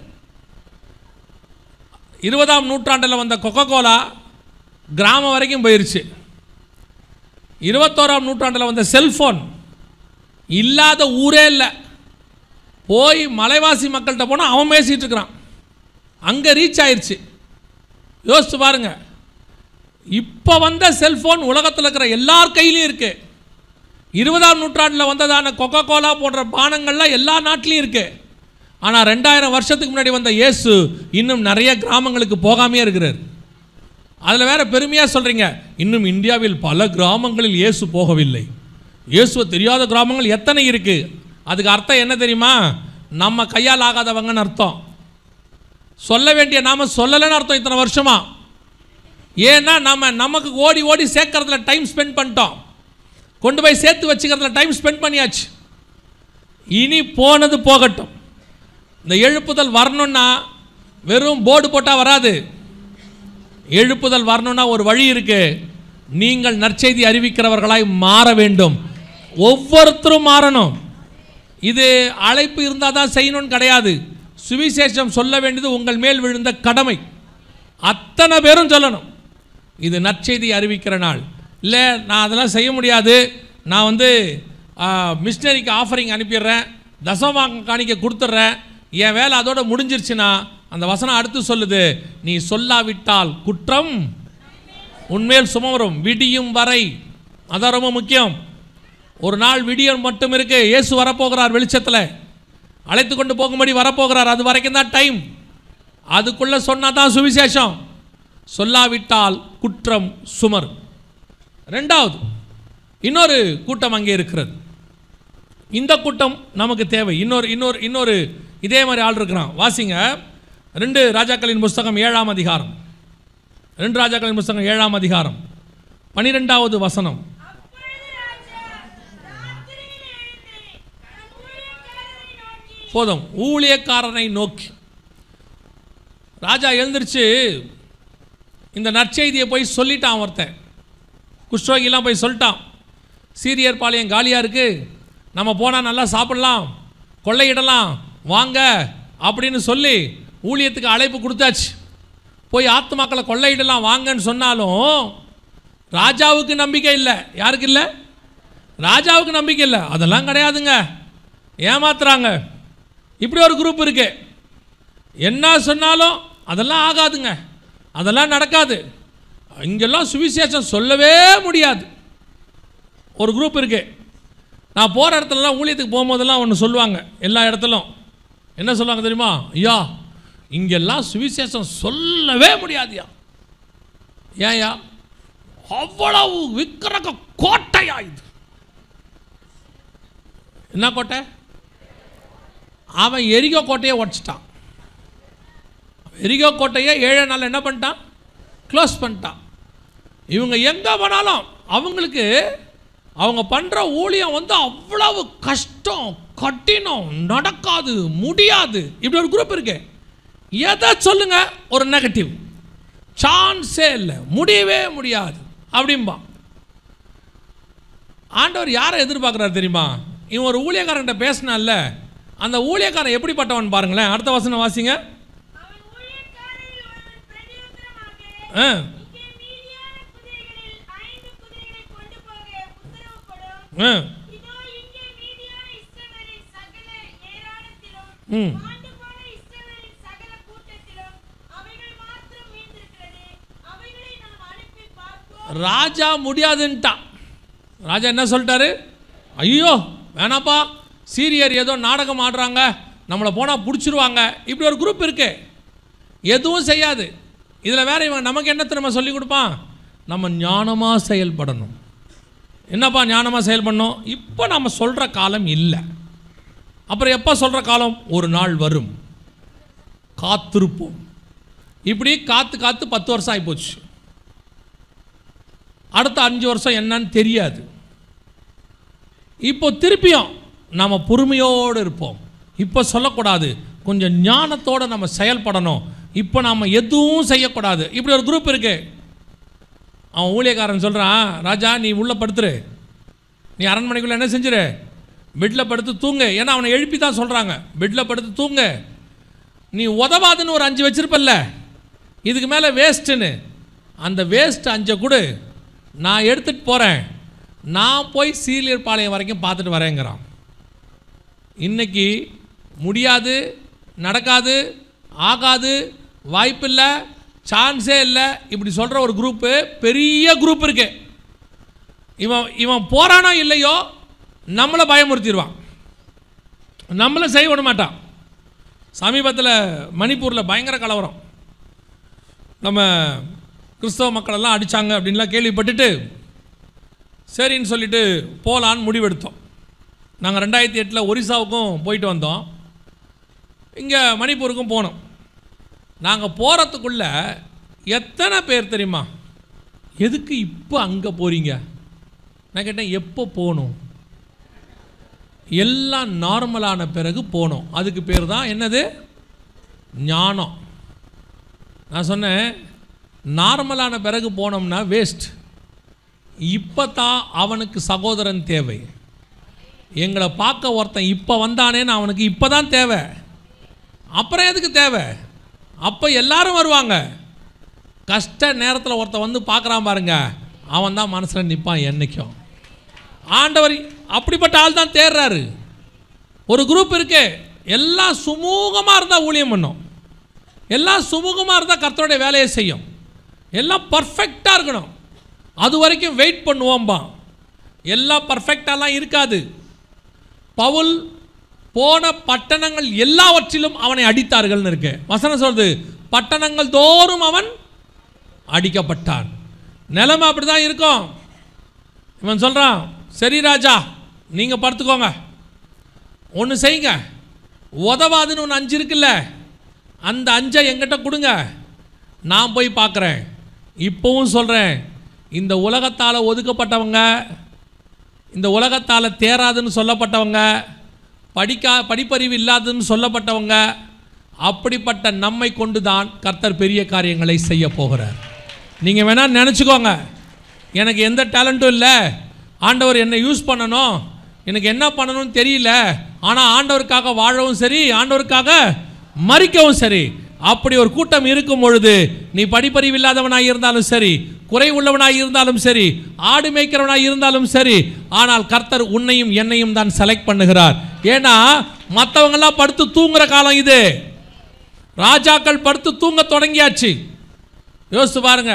இருபதாம் நூற்றாண்டில் வந்த கொக்கோ கோலா கிராமம் வரைக்கும் போயிருச்சு இருபத்தோராம் நூற்றாண்டில் வந்த செல்ஃபோன் இல்லாத ஊரே இல்லை போய் மலைவாசி மக்கள்கிட்ட போனால் அவன் பேசிகிட்டு இருக்கிறான் அங்கே ரீச் ஆயிருச்சு யோசிச்சு பாருங்க இப்போ வந்த செல்ஃபோன் உலகத்தில் இருக்கிற எல்லார் கையிலையும் இருக்கு இருபதாம் நூற்றாண்டில் வந்ததான கொக்கோ கோலா போன்ற பானங்கள்லாம் எல்லா நாட்டிலையும் இருக்கு ஆனால் ரெண்டாயிரம் வருஷத்துக்கு முன்னாடி வந்த இயேசு இன்னும் நிறைய கிராமங்களுக்கு போகாமே இருக்கிறார் அதில் வேற பெருமையாக சொல்கிறீங்க இன்னும் இந்தியாவில் பல கிராமங்களில் இயேசு போகவில்லை இயேசுவை தெரியாத கிராமங்கள் எத்தனை இருக்கு அதுக்கு அர்த்தம் என்ன தெரியுமா நம்ம கையால் ஆகாதவங்கன்னு அர்த்தம் சொல்ல வேண்டிய நாம சொல்லலைன்னு அர்த்தம் இத்தனை வருஷமா ஏன்னா நம்ம நமக்கு ஓடி ஓடி சேர்க்கறதுல டைம் ஸ்பெண்ட் பண்ணிட்டோம் கொண்டு போய் சேர்த்து வச்சுக்கிறதுல டைம் ஸ்பெண்ட் பண்ணியாச்சு இனி போனது போகட்டும் இந்த எழுப்புதல் வரணும்னா வெறும் போர்டு போட்டால் வராது எழுப்புதல் வரணும்னா ஒரு வழி இருக்கு நீங்கள் நற்செய்தி அறிவிக்கிறவர்களாய் மாற வேண்டும் ஒவ்வொருத்தரும் மாறணும் இது அழைப்பு இருந்தால் தான் செய்யணும்னு கிடையாது சுவிசேஷம் சொல்ல வேண்டியது உங்கள் மேல் விழுந்த கடமை அத்தனை பேரும் சொல்லணும் இது நற்செய்தி அறிவிக்கிற நாள் இல்லை நான் அதெல்லாம் செய்ய முடியாது நான் வந்து மிஷினரிக்கு ஆஃபரிங் அனுப்பிடுறேன் தசமாங்க காணிக்க கொடுத்துட்றேன் என் வேலை அதோட முடிஞ்சிருச்சுன்னா அந்த வசனம் அடுத்து சொல்லுது நீ சொல்லாவிட்டால் குற்றம் உன்மேல் சுமவரும் விடியும் வரை அதான் ரொம்ப முக்கியம் ஒரு நாள் விடியம் மட்டும் இருக்கு இயேசு வரப்போகிறார் வெளிச்சத்தில் அழைத்து கொண்டு போகும்படி வரப்போகிறார் அது வரைக்கும் தான் டைம் அதுக்குள்ளே சொன்னால் தான் சுவிசேஷம் சொல்லாவிட்டால் குற்றம் சுமர் ரெண்டாவது இன்னொரு கூட்டம் அங்கே இருக்கிறது இந்த கூட்டம் நமக்கு தேவை இன்னொரு இன்னொரு இன்னொரு இதே மாதிரி ஆள் இருக்கிறான் வாசிங்க ரெண்டு ராஜாக்களின் புஸ்தகம் ஏழாம் அதிகாரம் ரெண்டு ராஜாக்களின் புஸ்தகம் ஏழாம் அதிகாரம் பனிரெண்டாவது வசனம் போதும் ஊழியக்காரனை நோக்கி ராஜா எழுந்திருச்சு இந்த நற்செய்தியை போய் சொல்லிட்டான் ஒருத்தன் குஷ்ரோகிலாம் போய் சொல்லிட்டான் சீரியர் பாளையம் காலியாக இருக்குது நம்ம போனால் நல்லா சாப்பிடலாம் கொள்ளையிடலாம் வாங்க அப்படின்னு சொல்லி ஊழியத்துக்கு அழைப்பு கொடுத்தாச்சு போய் ஆத்மாக்களை கொள்ளையிடலாம் வாங்கன்னு சொன்னாலும் ராஜாவுக்கு நம்பிக்கை இல்லை யாருக்கு இல்லை ராஜாவுக்கு நம்பிக்கை இல்லை அதெல்லாம் கிடையாதுங்க ஏமாத்துறாங்க இப்படி ஒரு குரூப் இருக்கு என்ன சொன்னாலும் அதெல்லாம் ஆகாதுங்க அதெல்லாம் நடக்காது இங்கெல்லாம் சுவிசேஷம் சொல்லவே முடியாது ஒரு குரூப் இருக்கு நான் போகிற இடத்துலலாம் ஊழியத்துக்கு போகும்போதெல்லாம் ஒன்று சொல்லுவாங்க எல்லா இடத்துலும் என்ன சொல்லுவாங்க தெரியுமா ஐயா இங்கெல்லாம் சுவிசேஷம் சொல்லவே முடியாதுயா ஏன்யா அவ்வளவு விக்கிரக கோட்டையா இது என்ன கோட்டை அவன் எரிகோ கோட்டையை உடச்சிட்டான் எரிகோ கோட்டையை ஏழு நாள் என்ன பண்ணிட்டான் க்ளோஸ் பண்ணிட்டான் இவங்க எங்கே போனாலும் அவங்களுக்கு அவங்க பண்ணுற ஊழியம் வந்து அவ்வளவு கஷ்டம் கடினம் நடக்காது முடியாது இப்படி ஒரு குரூப் இருக்கு எதை சொல்லுங்க ஒரு நெகட்டிவ் சான்ஸே இல்லை முடியவே முடியாது அப்படிம்பான் ஆண்டவர் யாரை எதிர்பார்க்குறாரு தெரியுமா இவன் ஒரு ஊழியக்காரன்கிட்ட பேசினான்ல அந்த ஊழியக்காரன் எப்படிப்பட்டவன் பாருங்களேன் அடுத்த வசனம் வாசிங்க அவன் ஊழியக்காரரில் ஒருவன் பிரதியுத்தரமாக, ஆ இங்கே மீதியான குதிரைகளில் ஐந்து குதிரைகளை கொண்டு போக உத்தரவு கொடும். ஆ இதோ இங்கே மீதியான இஸ்ரவேலின் சகல ஏராளத்திலும், ம் மாண்டுபோன இஸ்ரவேலின் சகல கூட்டத்திலும் அவைகள் மாத்திரம் மீந்திருக்கிறது. அவைகளை நாம் அனுப்பி பார்ப்போம். ராஜா முடியாதுன்ட்டான் ராஜா என்ன சொல்லிட்டாரு ஐயோ வேணாப்பா சீரியர் ஏதோ நாடகம் ஆடுறாங்க நம்மளை போனால் பிடிச்சிருவாங்க இப்படி ஒரு குரூப் இருக்கு எதுவும் செய்யாது இதில் வேற இவன் நமக்கு என்ன திரும்ப சொல்லி கொடுப்பான் நம்ம ஞானமாக செயல்படணும் என்னப்பா ஞானமாக செயல்படணும் இப்போ நம்ம சொல்கிற காலம் இல்லை அப்புறம் எப்போ சொல்கிற காலம் ஒரு நாள் வரும் காத்திருப்போம் இப்படி காத்து காத்து பத்து வருஷம் ஆகிப்போச்சு அடுத்த அஞ்சு வருஷம் என்னன்னு தெரியாது இப்போ திருப்பியும் நம்ம பொறுமையோடு இருப்போம் இப்போ சொல்லக்கூடாது கொஞ்சம் ஞானத்தோடு நம்ம செயல்படணும் இப்போ நாம் எதுவும் செய்யக்கூடாது இப்படி ஒரு குரூப் இருக்கு அவன் ஊழியக்காரன் சொல்கிறான் ராஜா நீ உள்ளே படுத்துரு நீ அரண்மனைக்குள்ளே என்ன செஞ்சிரு பெட்டில் படுத்து தூங்கு ஏன்னா அவனை எழுப்பி தான் சொல்கிறாங்க பெட்டில் படுத்து தூங்கு நீ உதவாதுன்னு ஒரு அஞ்சு வச்சிருப்பல்ல இதுக்கு மேலே வேஸ்ட்டுன்னு அந்த வேஸ்ட் அஞ்சை கொடு நான் எடுத்துகிட்டு போகிறேன் நான் போய் சீலியர் பாளையம் வரைக்கும் பார்த்துட்டு வரேங்கிறான் இன்னைக்கு முடியாது நடக்காது ஆகாது வாய்ப்பில்லை சான்ஸே இல்லை இப்படி சொல்கிற ஒரு குரூப்பு பெரிய குரூப் இருக்கு இவன் இவன் போறானோ இல்லையோ நம்மளை பயமுறுத்திடுவான் நம்மளை செய்ய விட மாட்டான் சமீபத்தில் மணிப்பூரில் பயங்கர கலவரம் நம்ம கிறிஸ்தவ மக்களெல்லாம் அடித்தாங்க அப்படின்லாம் கேள்விப்பட்டுட்டு சரின்னு சொல்லிட்டு போகலான்னு முடிவெடுத்தோம் நாங்கள் ரெண்டாயிரத்தி எட்டில் ஒரிசாவுக்கும் போயிட்டு வந்தோம் இங்கே மணிப்பூருக்கும் போனோம் நாங்கள் போகிறதுக்குள்ள எத்தனை பேர் தெரியுமா எதுக்கு இப்போ அங்கே போகிறீங்க நான் கேட்டேன் எப்போ போகணும் எல்லாம் நார்மலான பிறகு போனோம் அதுக்கு பேர் தான் என்னது ஞானம் நான் சொன்னேன் நார்மலான பிறகு போனோம்னா வேஸ்ட் இப்போ தான் அவனுக்கு சகோதரன் தேவை எங்களை பார்க்க ஒருத்தன் இப்போ வந்தானேன்னு அவனுக்கு இப்போ தான் தேவை அப்புறம் எதுக்கு தேவை அப்போ எல்லாரும் வருவாங்க கஷ்ட நேரத்தில் ஒருத்தன் வந்து பார்க்குறான் பாருங்க அவன் தான் மனசில் நிற்பான் என்னைக்கும் ஆண்டவர் அப்படிப்பட்ட ஆள் தான் தேடுறாரு ஒரு குரூப் இருக்கு எல்லாம் சுமூகமாக இருந்தால் ஊழியம் பண்ணும் எல்லாம் சுமூகமாக இருந்தால் கர்த்தருடைய வேலையை செய்யும் எல்லாம் பர்ஃபெக்டாக இருக்கணும் அது வரைக்கும் வெயிட் பண்ணுவோம்பா எல்லாம் பர்ஃபெக்டாலாம் இருக்காது பவுல் போன பட்டணங்கள் எல்லாவற்றிலும் அவனை அடித்தார்கள்னு இருக்கு வசனம் சொல்றது பட்டணங்கள் தோறும் அவன் அடிக்கப்பட்டான் நிலைமை அப்படி தான் இருக்கும் இவன் சொல்கிறான் சரி ராஜா நீங்கள் படுத்துக்கோங்க ஒன்று செய்யுங்க உதவாதுன்னு ஒன்று அஞ்சு இருக்குல்ல அந்த அஞ்சை எங்கிட்ட கொடுங்க நான் போய் பார்க்குறேன் இப்போவும் சொல்கிறேன் இந்த உலகத்தால் ஒதுக்கப்பட்டவங்க இந்த உலகத்தால் தேராதுன்னு சொல்லப்பட்டவங்க படிக்கா படிப்பறிவு இல்லாதுன்னு சொல்லப்பட்டவங்க அப்படிப்பட்ட நம்மை கொண்டு தான் கர்த்தர் பெரிய காரியங்களை செய்ய போகிறார் நீங்கள் வேணால் நினச்சிக்கோங்க எனக்கு எந்த டேலண்ட்டும் இல்லை ஆண்டவர் என்னை யூஸ் பண்ணணும் எனக்கு என்ன பண்ணணும்னு தெரியல ஆனால் ஆண்டவருக்காக வாழவும் சரி ஆண்டவருக்காக மறிக்கவும் சரி அப்படி ஒரு கூட்டம் இருக்கும் பொழுது நீ படிப்பறிவு இல்லாதவனாய் இருந்தாலும் சரி குறை உள்ளவனாய் இருந்தாலும் சரி ஆடு மேய்க்கிறவனாய் இருந்தாலும் சரி ஆனால் கர்த்தர் உன்னையும் என்னையும் தான் செலக்ட் பண்ணுகிறார் ஏன்னா மற்றவங்கெல்லாம் படுத்து தூங்குற காலம் இது ராஜாக்கள் படுத்து தூங்க தொடங்கியாச்சு யோசித்து பாருங்க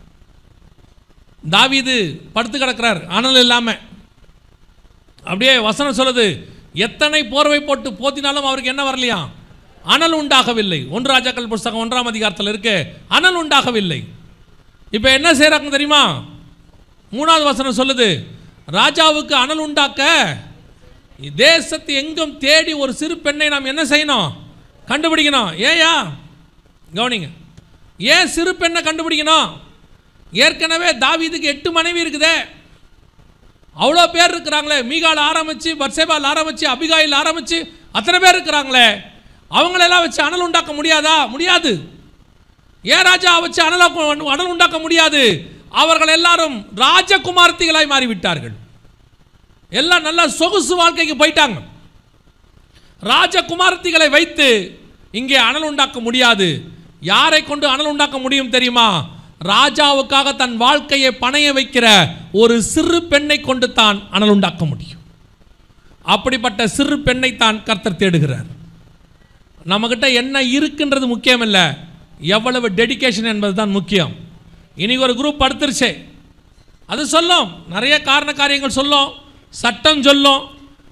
தாவீது படுத்து கிடக்கிறார் அனல் இல்லாமல் அப்படியே வசனம் சொல்லுது எத்தனை போர்வை போட்டு போத்தினாலும் அவருக்கு என்ன வரலையா அனல் உண்டாகவில்லை ஒன்று ராஜாக்கள் புஸ்தகம் ஒன்றாம் அதிகாரத்தில் இருக்கு அனல் உண்டாகவில்லை இப்போ என்ன செய்கிறாங்க தெரியுமா மூணாவது வசனம் சொல்லுது ராஜாவுக்கு அனல் உண்டாக்க தேசத்தை எங்கும் தேடி ஒரு சிறு பெண்ணை நாம் என்ன செய்யணும் கண்டுபிடிக்கணும் ஏயா கவனிங்க ஏன் சிறு பெண்ணை கண்டுபிடிக்கணும் ஏற்கனவே தாவீதுக்கு எட்டு மனைவி இருக்குதே அவ்வளோ பேர் இருக்கிறாங்களே மீகால் ஆரம்பிச்சு பர்சேபால் ஆரம்பிச்சு அபிகாயில் ஆரம்பிச்சு அத்தனை பேர் இருக்கிறாங்களே அவங்களெல்லாம் வச்சு அனல் உண்டாக்க முடியாதா முடியாது ஏன் ராஜா வச்சு அனல் அனல் உண்டாக்க முடியாது அவர்கள் எல்லாரும் ராஜகுமார்த்திகளாய் மாறிவிட்டார்கள் எல்லாம் நல்லா சொகுசு வாழ்க்கைக்கு போயிட்டாங்க ராஜகுமார்த்திகளை வைத்து இங்கே அனல் உண்டாக்க முடியாது யாரை கொண்டு அனல் உண்டாக்க முடியும் தெரியுமா ராஜாவுக்காக தன் வாழ்க்கையை பணைய வைக்கிற ஒரு சிறு பெண்ணை கொண்டு தான் அனல் உண்டாக்க முடியும் அப்படிப்பட்ட சிறு பெண்ணை தான் கர்த்தர் தேடுகிறார் நம்மக்கிட்ட என்ன இருக்குன்றது முக்கியம் இல்லை எவ்வளவு டெடிகேஷன் என்பது தான் முக்கியம் இன்னைக்கு ஒரு குரூப் படுத்துருச்சே அது சொல்லும் நிறைய காரண காரியங்கள் சொல்லும் சட்டம் சொல்லும்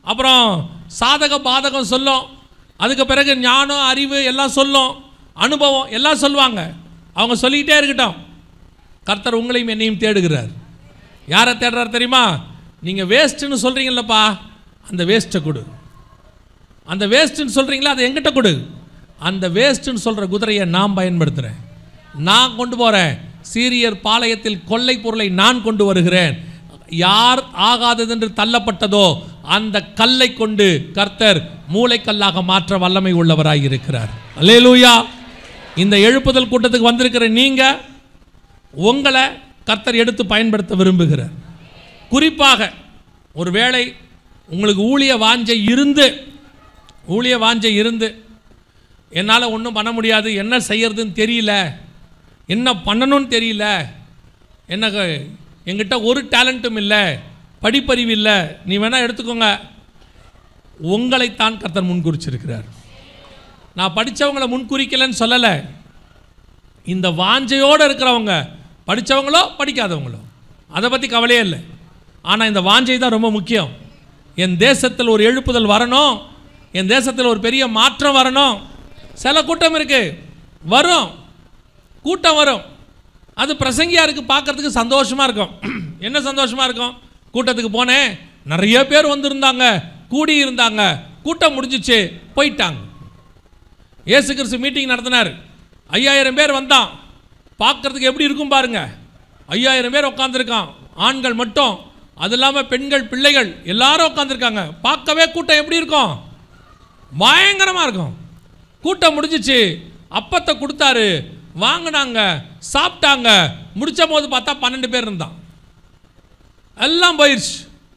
அப்புறம் சாதக பாதகம் சொல்லும் அதுக்கு பிறகு ஞானம் அறிவு எல்லாம் சொல்லும் அனுபவம் எல்லாம் சொல்லுவாங்க அவங்க சொல்லிக்கிட்டே இருக்கட்டும் கர்த்தர் உங்களையும் என்னையும் தேடுகிறார் யாரை தேடுறார் தெரியுமா நீங்கள் வேஸ்ட்டுன்னு சொல்கிறீங்களப்பா அந்த வேஸ்ட்டை கொடு அந்த வேஸ்ட்டுன்னு சொல்கிறீங்களா அதை எங்கிட்ட கொடு அந்த வேஸ்ட்டுன்னு சொல்கிற குதிரையை நான் பயன்படுத்துகிறேன் நான் கொண்டு போகிறேன் சீரியர் பாளையத்தில் கொள்ளை பொருளை நான் கொண்டு வருகிறேன் யார் ஆகாததென்று தள்ளப்பட்டதோ அந்த கல்லை கொண்டு கர்த்தர் மூளைக்கல்லாக மாற்ற வல்லமை உள்ளவராய் இருக்கிறார் அல்லேலூயா இந்த எழுப்புதல் கூட்டத்துக்கு வந்திருக்கிற நீங்கள் உங்களை கர்த்தர் எடுத்து பயன்படுத்த விரும்புகிறார் குறிப்பாக ஒருவேளை உங்களுக்கு ஊழிய வாஞ்சை இருந்து ஊழிய வாஞ்சை இருந்து என்னால் ஒன்றும் பண்ண முடியாது என்ன செய்யறதுன்னு தெரியல என்ன பண்ணணும்னு தெரியல எனக்கு என்கிட்ட ஒரு டேலண்ட்டும் இல்லை படிப்பறிவு இல்லை நீ வேணால் எடுத்துக்கோங்க உங்களைத்தான் கர்த்தர் முன்குறிச்சிருக்கிறார் நான் படித்தவங்களை முன்குறிக்கலைன்னு சொல்லலை இந்த வாஞ்சையோடு இருக்கிறவங்க படித்தவங்களோ படிக்காதவங்களோ அதை பற்றி கவலையே இல்லை ஆனால் இந்த வாஞ்சை தான் ரொம்ப முக்கியம் என் தேசத்தில் ஒரு எழுப்புதல் வரணும் என் தேசத்தில் ஒரு பெரிய மாற்றம் வரணும் சில கூட்டம் இருக்குது வரும் கூட்டம் வரும் அது பிரசங்கியாக இருக்குது பார்க்கறதுக்கு சந்தோஷமாக இருக்கும் என்ன சந்தோஷமாக இருக்கும் கூட்டத்துக்கு போனேன் நிறைய பேர் வந்திருந்தாங்க கூடி இருந்தாங்க கூட்டம் முடிஞ்சிச்சு போயிட்டாங்க இயேசு கிறிஸ்து மீட்டிங் நடத்தினார் ஐயாயிரம் பேர் வந்தான் பார்க்கறதுக்கு எப்படி இருக்கும் பாருங்க ஐயாயிரம் பேர் உட்காந்துருக்கான் ஆண்கள் மட்டும் அது இல்லாமல் பெண்கள் பிள்ளைகள் எல்லாரும் உட்காந்துருக்காங்க பார்க்கவே கூட்டம் எப்படி இருக்கும் பயங்கரமாக இருக்கும் கூட்டம் முடிஞ்சிச்சு அப்பத்தை கொடுத்தாரு வாங்கினாங்க சாப்பிட்டாங்க முடிச்ச போது பார்த்தா பன்னெண்டு பேர் இருந்தான் எல்லாம் போயிடுச்சு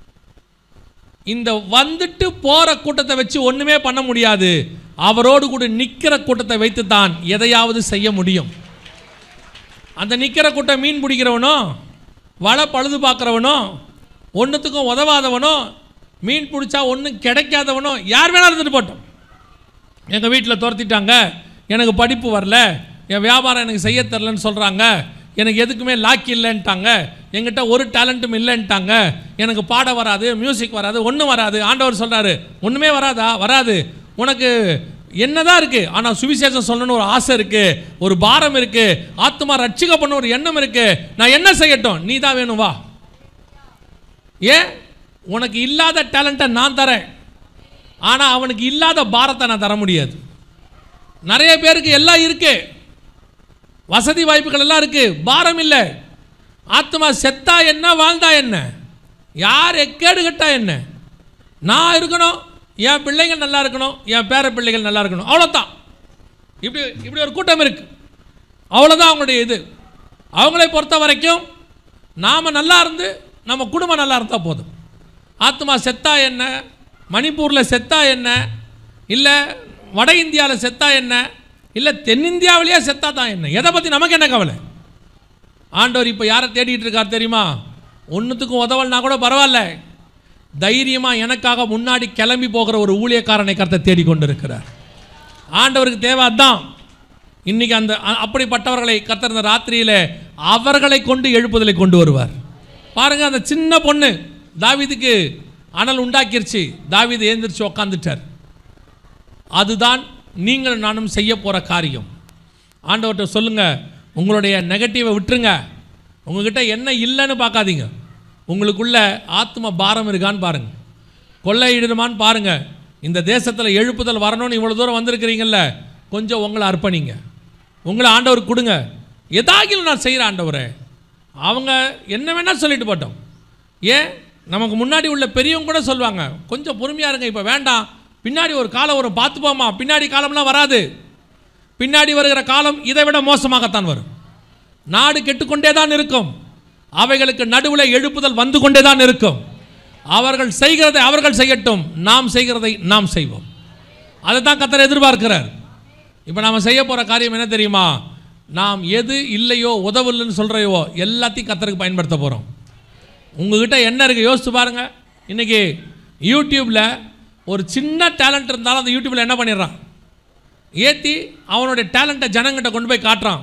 இந்த வந்துட்டு போகிற கூட்டத்தை வச்சு ஒன்றுமே பண்ண முடியாது அவரோடு கூட நிற்கிற கூட்டத்தை வைத்து தான் எதையாவது செய்ய முடியும் அந்த நிற்கிற கூட்டம் மீன் பிடிக்கிறவனோ வலை பழுது பார்க்குறவனோ ஒன்றுத்துக்கும் உதவாதவனோ மீன் பிடிச்சா ஒன்றும் கிடைக்காதவனோ யார் வேணாலும் இருந்துட்டு போட்டோம் எங்கள் வீட்டில் துரத்திட்டாங்க எனக்கு படிப்பு வரல என் வியாபாரம் எனக்கு செய்ய தெரிலன்னு சொல்கிறாங்க எனக்கு எதுக்குமே லாக்கி இல்லைன்ட்டாங்க என்கிட்ட ஒரு டேலண்ட்டும் இல்லைன்ட்டாங்க எனக்கு பாட வராது மியூசிக் வராது ஒன்றும் வராது ஆண்டவர் சொல்கிறாரு ஒன்றுமே வராதா வராது உனக்கு என்னதான் இருக்குது ஆனால் சுவிசேஷம் சொல்லணும்னு ஒரு ஆசை இருக்குது ஒரு பாரம் இருக்குது ஆத்மா ரட்சிக்க பண்ண ஒரு எண்ணம் இருக்குது நான் என்ன செய்யட்டும் நீ தான் வேணும் வா ஏன் உனக்கு இல்லாத டேலண்ட்டை நான் தரேன் ஆனால் அவனுக்கு இல்லாத பாரத்தை நான் தர முடியாது நிறைய பேருக்கு எல்லாம் இருக்கு வசதி வாய்ப்புகள் எல்லாம் இருக்கு பாரம் இல்லை ஆத்மா செத்தா என்ன வாழ்ந்தா என்ன யார் எக்கேடு கட்டா என்ன நான் இருக்கணும் என் பிள்ளைகள் நல்லா இருக்கணும் என் பேர பிள்ளைகள் நல்லா இருக்கணும் அவ்வளோதான் இப்படி இப்படி ஒரு கூட்டம் இருக்கு அவ்வளோதான் அவங்களுடைய இது அவங்களை பொறுத்த வரைக்கும் நாம் நல்லா இருந்து நம்ம குடும்பம் நல்லா இருந்தால் போதும் ஆத்மா செத்தா என்ன மணிப்பூரில் செத்தா என்ன இல்லை வட இந்தியாவில் செத்தா என்ன இல்லை தென்னிந்தியாவிலேயே செத்தா தான் என்ன எதை பற்றி நமக்கு என்ன கவலை ஆண்டவர் இப்போ யாரை தேடிட்டு இருக்கார் தெரியுமா ஒன்றுத்துக்கும் உதவல்னா கூட பரவாயில்ல தைரியமாக எனக்காக முன்னாடி கிளம்பி போகிற ஒரு ஊழியக்காரனை கருத்தை தேடிக்கொண்டு இருக்கிறார் ஆண்டவருக்கு தேவை அதான் இன்னைக்கு அந்த அ- அப்படிப்பட்டவர்களை கர்த்தர் இந்த ராத்திரியில் அவர்களை கொண்டு எழுப்புதலை கொண்டு வருவார் பாருங்க அந்த சின்ன பொண்ணு தாவீதுக்கு அனல் உண்டாக்கிருச்சு தாவீது ஏந்திரிச்சு உக்காந்துட்டார் அதுதான் நீங்கள் நானும் செய்ய போகிற காரியம் ஆண்டவர்கிட்ட சொல்லுங்க உங்களுடைய நெகட்டிவை விட்டுருங்க உங்ககிட்ட என்ன இல்லைன்னு பார்க்காதீங்க உங்களுக்குள்ள ஆத்ம பாரம் இருக்கான்னு பாருங்க கொள்ளையிடுமான்னு பாருங்க இந்த தேசத்தில் எழுப்புதல் வரணும்னு இவ்வளோ தூரம் வந்திருக்கிறீங்கல்ல கொஞ்சம் உங்களை அர்ப்பணிங்க உங்களை ஆண்டவர் கொடுங்க எதாகிலும் நான் செய்கிறேன் ஆண்டவரே அவங்க என்ன வேணால் சொல்லிட்டு போட்டோம் ஏன் நமக்கு முன்னாடி உள்ள பெரியவங்க கூட சொல்லுவாங்க கொஞ்சம் பொறுமையாக இருங்க இப்போ வேண்டாம் பின்னாடி ஒரு காலம் வரும் பார்த்துப்போமா பின்னாடி காலம்லாம் வராது பின்னாடி வருகிற காலம் இதை விட மோசமாகத்தான் வரும் நாடு கெட்டுக்கொண்டே தான் இருக்கும் அவைகளுக்கு நடுவில் எழுப்புதல் வந்து கொண்டே தான் இருக்கும் அவர்கள் செய்கிறதை அவர்கள் செய்யட்டும் நாம் செய்கிறதை நாம் செய்வோம் அதை தான் கத்தர் எதிர்பார்க்கிறார் இப்போ நாம் செய்ய போகிற காரியம் என்ன தெரியுமா நாம் எது இல்லையோ உதவில்லைன்னு சொல்கிறையோ எல்லாத்தையும் கத்தருக்கு பயன்படுத்த போகிறோம் உங்ககிட்ட என்ன இருக்குது யோசிச்சு பாருங்க இன்றைக்கி யூடியூப்பில் ஒரு சின்ன டேலண்ட் இருந்தாலும் அந்த யூடியூப்பில் என்ன பண்ணிடுறான் ஏற்றி அவனுடைய டேலண்ட்டை ஜனங்கிட்ட கொண்டு போய் காட்டுறான்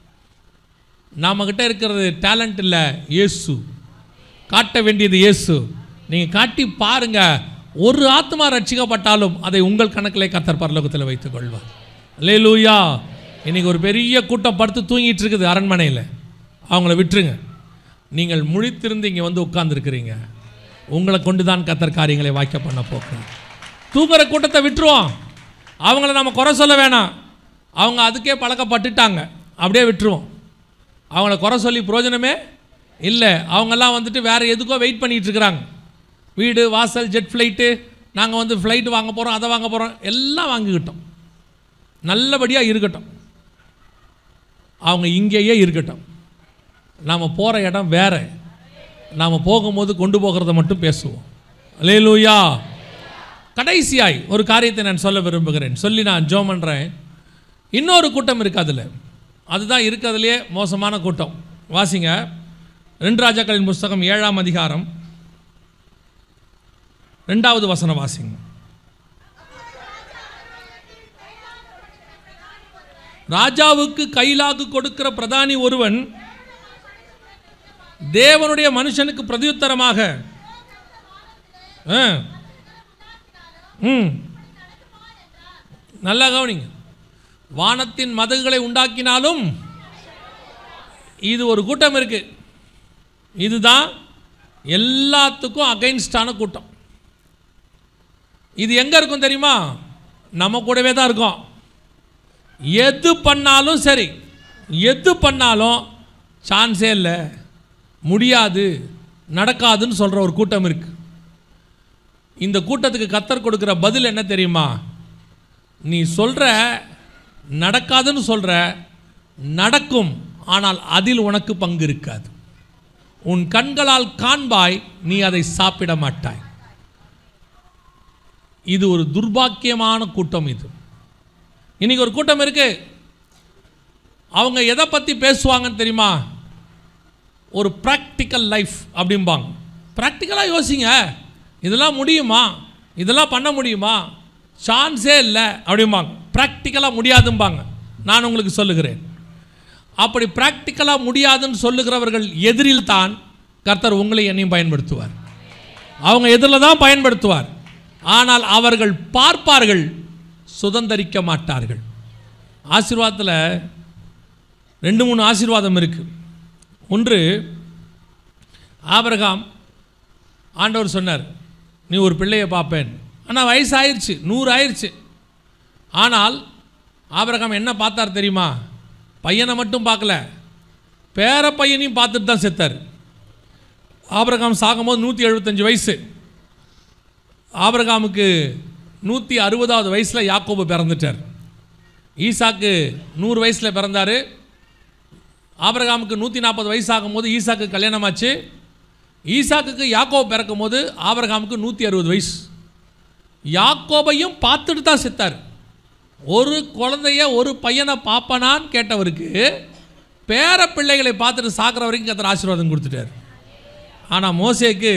நம்மக்கிட்ட இருக்கிறது டேலண்ட் இல்லை இயேசு காட்ட வேண்டியது இயேசு நீங்கள் காட்டி பாருங்க ஒரு ஆத்மா ரட்சிக்கப்பட்டாலும் அதை உங்கள் கணக்கிலே கத்தர் பரலோகத்தில் வைத்துக் கொள்வார் லேலூயா இன்னைக்கு ஒரு பெரிய கூட்டம் படுத்து தூங்கிட்டு இருக்குது அரண்மனையில் அவங்கள விட்டுருங்க நீங்கள் முழித்திருந்து இங்கே வந்து உட்கார்ந்துருக்கிறீங்க உங்களை கொண்டு தான் கத்தர் காரியங்களை வாய்க்க பண்ண போக்குறேன் தூங்குற கூட்டத்தை விட்டுருவோம் அவங்கள நம்ம குறை சொல்ல வேணாம் அவங்க அதுக்கே பழக்கப்பட்டுட்டாங்க அப்படியே விட்டுருவோம் அவங்கள குறை சொல்லி பிரயோஜனமே இல்லை அவங்கெல்லாம் வந்துட்டு வேறு எதுக்கோ வெயிட் பண்ணிகிட்டு இருக்கிறாங்க வீடு வாசல் ஜெட் ஃப்ளைட்டு நாங்கள் வந்து ஃப்ளைட்டு வாங்க போகிறோம் அதை வாங்க போகிறோம் எல்லாம் வாங்கிக்கிட்டோம் நல்லபடியாக இருக்கட்டும் அவங்க இங்கேயே இருக்கட்டும் நாம் போகிற இடம் வேற நாம் போகும்போது கொண்டு போகிறத மட்டும் பேசுவோம் லேலூயா கடைசியாய் ஒரு காரியத்தை நான் சொல்ல விரும்புகிறேன் சொல்லி நான் ஜோம் பண்ணுறேன் இன்னொரு கூட்டம் இருக்குது அதில் அதுதான் இருக்கிறதுலையே மோசமான கூட்டம் வாசிங்க ரெண்டு ராஜாக்களின் புஸ்தகம் ஏழாம் அதிகாரம் ரெண்டாவது வசனம் வாசிங்க ராஜாவுக்கு கைலாகு கொடுக்கிற பிரதானி ஒருவன் தேவனுடைய மனுஷனுக்கு பிரதியுத்தரமாக ஆ. ம் நல்லா கவனிங்க வானத்தின் மதகுகளை உண்டாக்கினாலும் இது ஒரு கூட்டம் இருக்கு இதுதான் எல்லாத்துக்கும் அகைன்ஸ்டான கூட்டம் இது எங்கே இருக்கும் தெரியுமா நம்ம கூடவே தான் இருக்கும் எது பண்ணாலும் சரி எது பண்ணாலும் சான்ஸே இல்லை முடியாது நடக்காதுன்னு சொல்கிற ஒரு கூட்டம் இருக்கு இந்த கூட்டத்துக்கு கத்தர் கொடுக்குற பதில் என்ன தெரியுமா நீ சொல்கிற நடக்காதுன்னு சொல்கிற நடக்கும் ஆனால் அதில் உனக்கு பங்கு இருக்காது உன் கண்களால் காண்பாய் நீ அதை சாப்பிட மாட்டாய் இது ஒரு துர்பாக்கியமான கூட்டம் இது இன்னைக்கு ஒரு கூட்டம் இருக்கு அவங்க எதை பற்றி பேசுவாங்கன்னு தெரியுமா ஒரு ப்ராக்டிக்கல் லைஃப் அப்படிம்பாங்க ப்ராக்டிக்கலாக யோசிங்க இதெல்லாம் முடியுமா இதெல்லாம் பண்ண முடியுமா சான்ஸே இல்லை அப்படிம்பாங்க ப்ராக்டிக்கலாக முடியாதும்பாங்க நான் உங்களுக்கு சொல்லுகிறேன் அப்படி ப்ராக்டிக்கலாக முடியாதுன்னு சொல்லுகிறவர்கள் எதிரில் தான் கர்த்தர் உங்களை என்னையும் பயன்படுத்துவார் அவங்க எதிரில் தான் பயன்படுத்துவார் ஆனால் அவர்கள் பார்ப்பார்கள் சுதந்தரிக்க மாட்டார்கள் ஆசீர்வாதத்தில் ரெண்டு மூணு ஆசீர்வாதம் இருக்குது ஒன்று ஆபிரகாம் ஆண்டவர் சொன்னார் நீ ஒரு பிள்ளையை பார்ப்பேன் ஆனால் வயசு ஆயிடுச்சு நூறு ஆயிடுச்சு ஆனால் ஆபிரகாம் என்ன பார்த்தார் தெரியுமா பையனை மட்டும் பார்க்கல பேர பையனையும் பார்த்துட்டு தான் செத்தார் ஆபிரகாம் சாகும்போது நூற்றி எழுபத்தஞ்சு வயசு ஆபிரகாமுக்கு நூற்றி அறுபதாவது வயசில் யாக்கோபு பிறந்துட்டார் ஈசாக்கு நூறு வயசில் பிறந்தார் ஆபிரகாமுக்கு நூற்றி நாற்பது வயசு ஆகும்போது ஈசாக்கு கல்யாணமாச்சு ஈசாக்குக்கு யாக்கோபு பிறக்கும் போது ஆபிரகாமுக்கு நூற்றி அறுபது வயசு யாக்கோபையும் பார்த்துட்டு தான் செத்தார் ஒரு குழந்தைய ஒரு பையனை பாப்பனான்னு கேட்டவருக்கு பேர பிள்ளைகளை பார்த்துட்டு சாக்கிற வரைக்கும் கத்தர் ஆசீர்வாதம் கொடுத்துட்டார் ஆனால் மோசேக்கு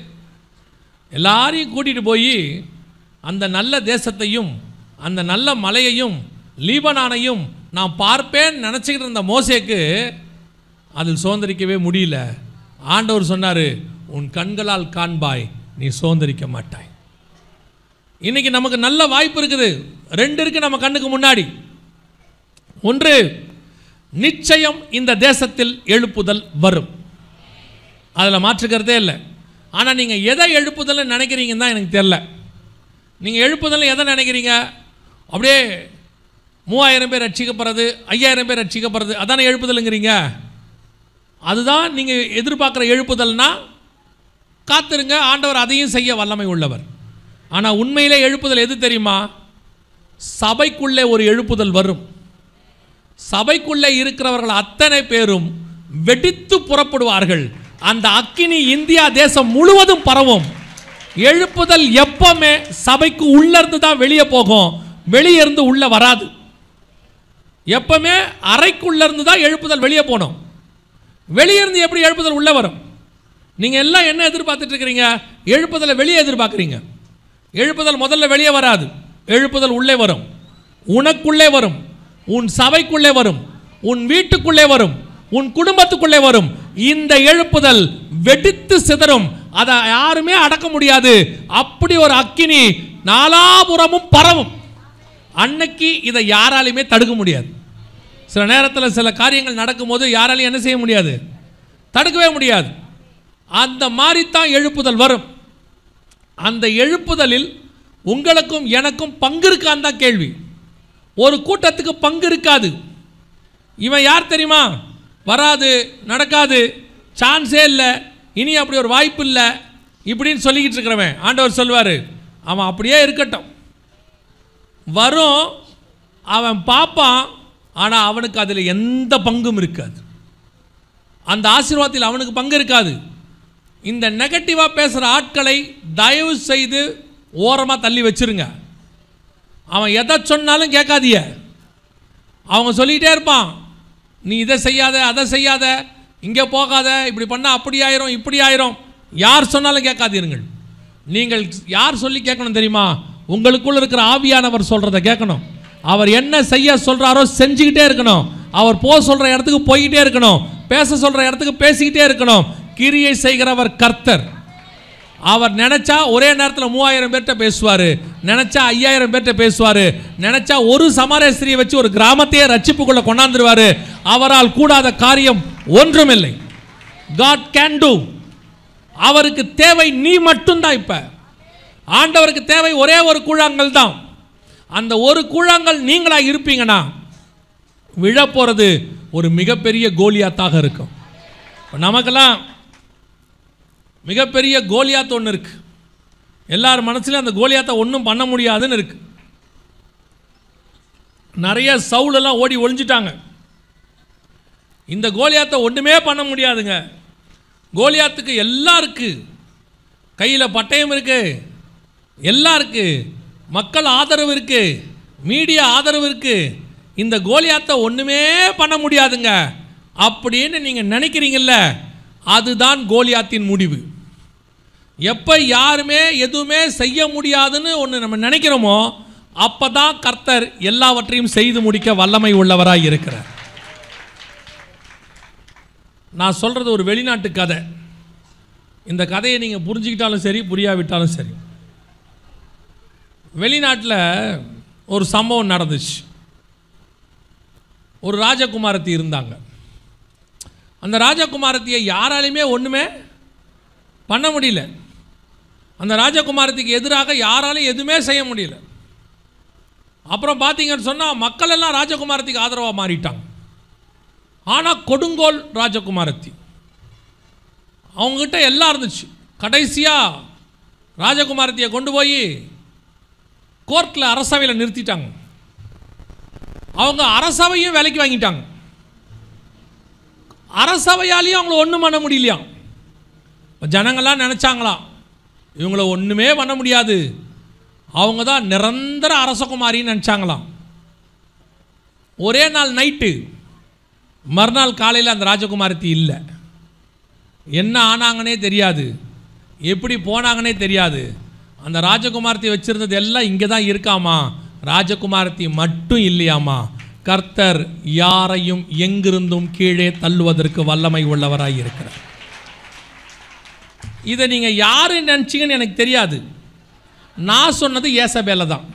எல்லாரையும் கூட்டிகிட்டு போய் அந்த நல்ல தேசத்தையும் அந்த நல்ல மலையையும் லீபனானையும் நான் பார்ப்பேன் நினச்சிக்கிட்டு இருந்த மோசேக்கு அதில் சுதந்திரிக்கவே முடியல ஆண்டவர் சொன்னார் உன் கண்களால் காண்பாய் நீ சுதந்திரிக்க மாட்டாய் இன்னைக்கு நமக்கு நல்ல வாய்ப்பு இருக்குது ரெண்டு இருக்கு நம்ம கண்ணுக்கு முன்னாடி ஒன்று நிச்சயம் இந்த தேசத்தில் எழுப்புதல் வரும் அதில் மாற்றுக்கிறதே இல்லை ஆனால் நீங்கள் எதை எழுப்புதல்னு நினைக்கிறீங்கன்னு தான் எனக்கு தெரில நீங்கள் எழுப்புதல் எதை நினைக்கிறீங்க அப்படியே மூவாயிரம் பேர் ரட்சிக்கப்படுறது ஐயாயிரம் பேர் ரட்சிக்கப்படுறது அதானே எழுப்புதலுங்கிறீங்க அதுதான் நீங்கள் எதிர்பார்க்குற எழுப்புதல்னா காத்திருங்க ஆண்டவர் அதையும் செய்ய வல்லமை உள்ளவர் ஆனால் உண்மையிலே எழுப்புதல் எது தெரியுமா சபைக்குள்ளே ஒரு எழுப்புதல் வரும் சபைக்குள்ளே இருக்கிறவர்கள் அத்தனை பேரும் வெடித்து புறப்படுவார்கள் அந்த அக்கினி இந்தியா தேசம் முழுவதும் பரவும் எழுப்புதல் எப்பவுமே சபைக்கு உள்ள இருந்து தான் வெளியே போகும் வெளியே இருந்து உள்ள வராது எப்பவுமே அறைக்குள்ள இருந்து தான் எழுப்புதல் வெளியே போகணும் வெளியே இருந்து எப்படி எழுப்புதல் உள்ள வரும் நீங்க எல்லாம் என்ன எதிர்பார்த்துட்டு இருக்கிறீங்க எழுப்புதலை வெளியே எதிர்பார்க்குறீங்க எழுப்புதல் முதல்ல வெளியே வராது எழுப்புதல் உள்ளே வரும் உனக்குள்ளே வரும் உன் சபைக்குள்ளே வரும் உன் வீட்டுக்குள்ளே வரும் உன் குடும்பத்துக்குள்ளே வரும் இந்த எழுப்புதல் வெடித்து சிதறும் அதை யாருமே அடக்க முடியாது அப்படி ஒரு அக்கினி நாலாபுறமும் பரவும் அன்னைக்கு இதை யாராலையுமே தடுக்க முடியாது சில நேரத்தில் சில காரியங்கள் நடக்கும்போது யாராலையும் என்ன செய்ய முடியாது தடுக்கவே முடியாது அந்த மாதிரி தான் எழுப்புதல் வரும் அந்த எழுப்புதலில் உங்களுக்கும் எனக்கும் பங்கு இருக்கான்னு தான் கேள்வி ஒரு கூட்டத்துக்கு பங்கு இருக்காது இவன் யார் தெரியுமா வராது நடக்காது சான்ஸே இல்லை இனி அப்படி ஒரு வாய்ப்பு இல்லை இப்படின்னு சொல்லிக்கிட்டு இருக்கிறவன் ஆண்டவர் சொல்வார் அவன் அப்படியே இருக்கட்டும் வரும் அவன் பார்ப்பான் ஆனால் அவனுக்கு அதில் எந்த பங்கும் இருக்காது அந்த ஆசீர்வாதத்தில் அவனுக்கு பங்கு இருக்காது இந்த நெகட்டிவாக பேசுகிற ஆட்களை தயவு செய்து ஓரமாக தள்ளி வச்சிருங்க அவன் எதை சொன்னாலும் கேட்காதீங்க அவங்க சொல்லிகிட்டே இருப்பான் நீ இதை செய்யாத அதை செய்யாத இங்கே போகாத இப்படி பண்ணால் அப்படி ஆயிரும் இப்படி ஆயிரும் யார் சொன்னாலும் கேட்காதீர்கள் நீங்கள் யார் சொல்லி கேட்கணும் தெரியுமா உங்களுக்குள்ள இருக்கிற ஆவியானவர் சொல்கிறத கேட்கணும் அவர் என்ன செய்ய சொல்கிறாரோ செஞ்சுக்கிட்டே இருக்கணும் அவர் போக சொல்கிற இடத்துக்கு போய்கிட்டே இருக்கணும் பேச சொல்கிற இடத்துக்கு பேசிக்கிட்டே இருக்கணும் கிரியை செய்கிறவர் கர்த்தர் அவர் நினைச்சா ஒரே நேரத்தில் மூவாயிரம் பேர்கிட்ட பேசுவார் நினைச்சா ஐயாயிரம் பேர்கிட்ட பேசுவார் நினைச்சா ஒரு சமாரேஸ்திரியை வச்சு ஒரு கிராமத்தையே ரட்சிப்புக்குள்ள கொண்டாந்துருவார் அவரால் கூடாத காரியம் ஒன்றுமில்லை காட் கேன் டூ அவருக்கு தேவை நீ மட்டும்தான் இப்ப ஆண்டவருக்கு தேவை ஒரே ஒரு கூழாங்கல் தான் அந்த ஒரு கூழாங்கல் நீங்களா இருப்பீங்கன்னா விழப்போறது ஒரு மிகப்பெரிய கோலியாத்தாக இருக்கும் இப்ப நமக்கெல்லாம் மிகப்பெரிய கோலியாத் ஒன்று இருக்கு எல்லார் மனசுலையும் அந்த கோலியாத்தை ஒன்றும் பண்ண முடியாதுன்னு இருக்கு நிறைய சவுலெல்லாம் ஓடி ஒளிஞ்சிட்டாங்க இந்த கோலியாத்தை ஒன்றுமே பண்ண முடியாதுங்க கோலியாத்துக்கு எல்லாம் இருக்கு கையில் பட்டயம் இருக்கு எல்லாம் இருக்கு மக்கள் ஆதரவு இருக்கு மீடியா ஆதரவு இருக்கு இந்த கோலியாத்தை ஒன்றுமே பண்ண முடியாதுங்க அப்படின்னு நீங்கள் நினைக்கிறீங்கல்ல அதுதான் கோலியாத்தின் முடிவு எப்போ யாருமே எதுவுமே செய்ய முடியாதுன்னு ஒன்று நம்ம நினைக்கிறோமோ அப்போ தான் கர்த்தர் எல்லாவற்றையும் செய்து முடிக்க வல்லமை உள்ளவராய் இருக்கிறார் நான் சொல்கிறது ஒரு வெளிநாட்டு கதை இந்த கதையை நீங்கள் புரிஞ்சுக்கிட்டாலும் சரி புரியாவிட்டாலும் சரி வெளிநாட்டில் ஒரு சம்பவம் நடந்துச்சு ஒரு ராஜகுமாரத்தி இருந்தாங்க அந்த ராஜகுமாரத்தியை யாராலையுமே ஒன்றுமே பண்ண முடியல அந்த ராஜகுமாரத்திக்கு எதிராக யாராலையும் எதுவுமே செய்ய முடியல அப்புறம் பார்த்தீங்கன்னு சொன்னால் மக்கள் எல்லாம் ராஜகுமாரத்திக்கு ஆதரவாக மாறிட்டாங்க ஆனால் கொடுங்கோல் ராஜகுமாரத்தி அவங்ககிட்ட எல்லாம் இருந்துச்சு கடைசியாக ராஜகுமாரத்தியை கொண்டு போய் கோர்ட்டில் அரசவையில் நிறுத்திட்டாங்க அவங்க அரசவையும் விலைக்கு வாங்கிட்டாங்க அரசவையாலையும் அவங்கள ஒன்றும் பண்ண முடியலையாம் இப்ப ஜனங்கள்லாம் நினச்சாங்களாம் இவங்கள ஒன்றுமே பண்ண முடியாது அவங்க தான் நிரந்தர அரசகுமாரின்னு நினச்சாங்களாம் ஒரே நாள் நைட்டு மறுநாள் காலையில் அந்த ராஜகுமாரத்தி இல்லை என்ன ஆனாங்கன்னே தெரியாது எப்படி போனாங்கன்னே தெரியாது அந்த ராஜகுமாரத்தை வச்சிருந்தது எல்லாம் இங்கே தான் இருக்காமா ராஜகுமாரத்தி மட்டும் இல்லையாமா கர்த்தர் யாரையும் எங்கிருந்தும் கீழே தள்ளுவதற்கு வல்லமை உள்ளவராய் இருக்கிறார் இதை நீங்கள் யாரு நினச்சிங்கன்னு எனக்கு தெரியாது நான் சொன்னது ஏசபேல தான்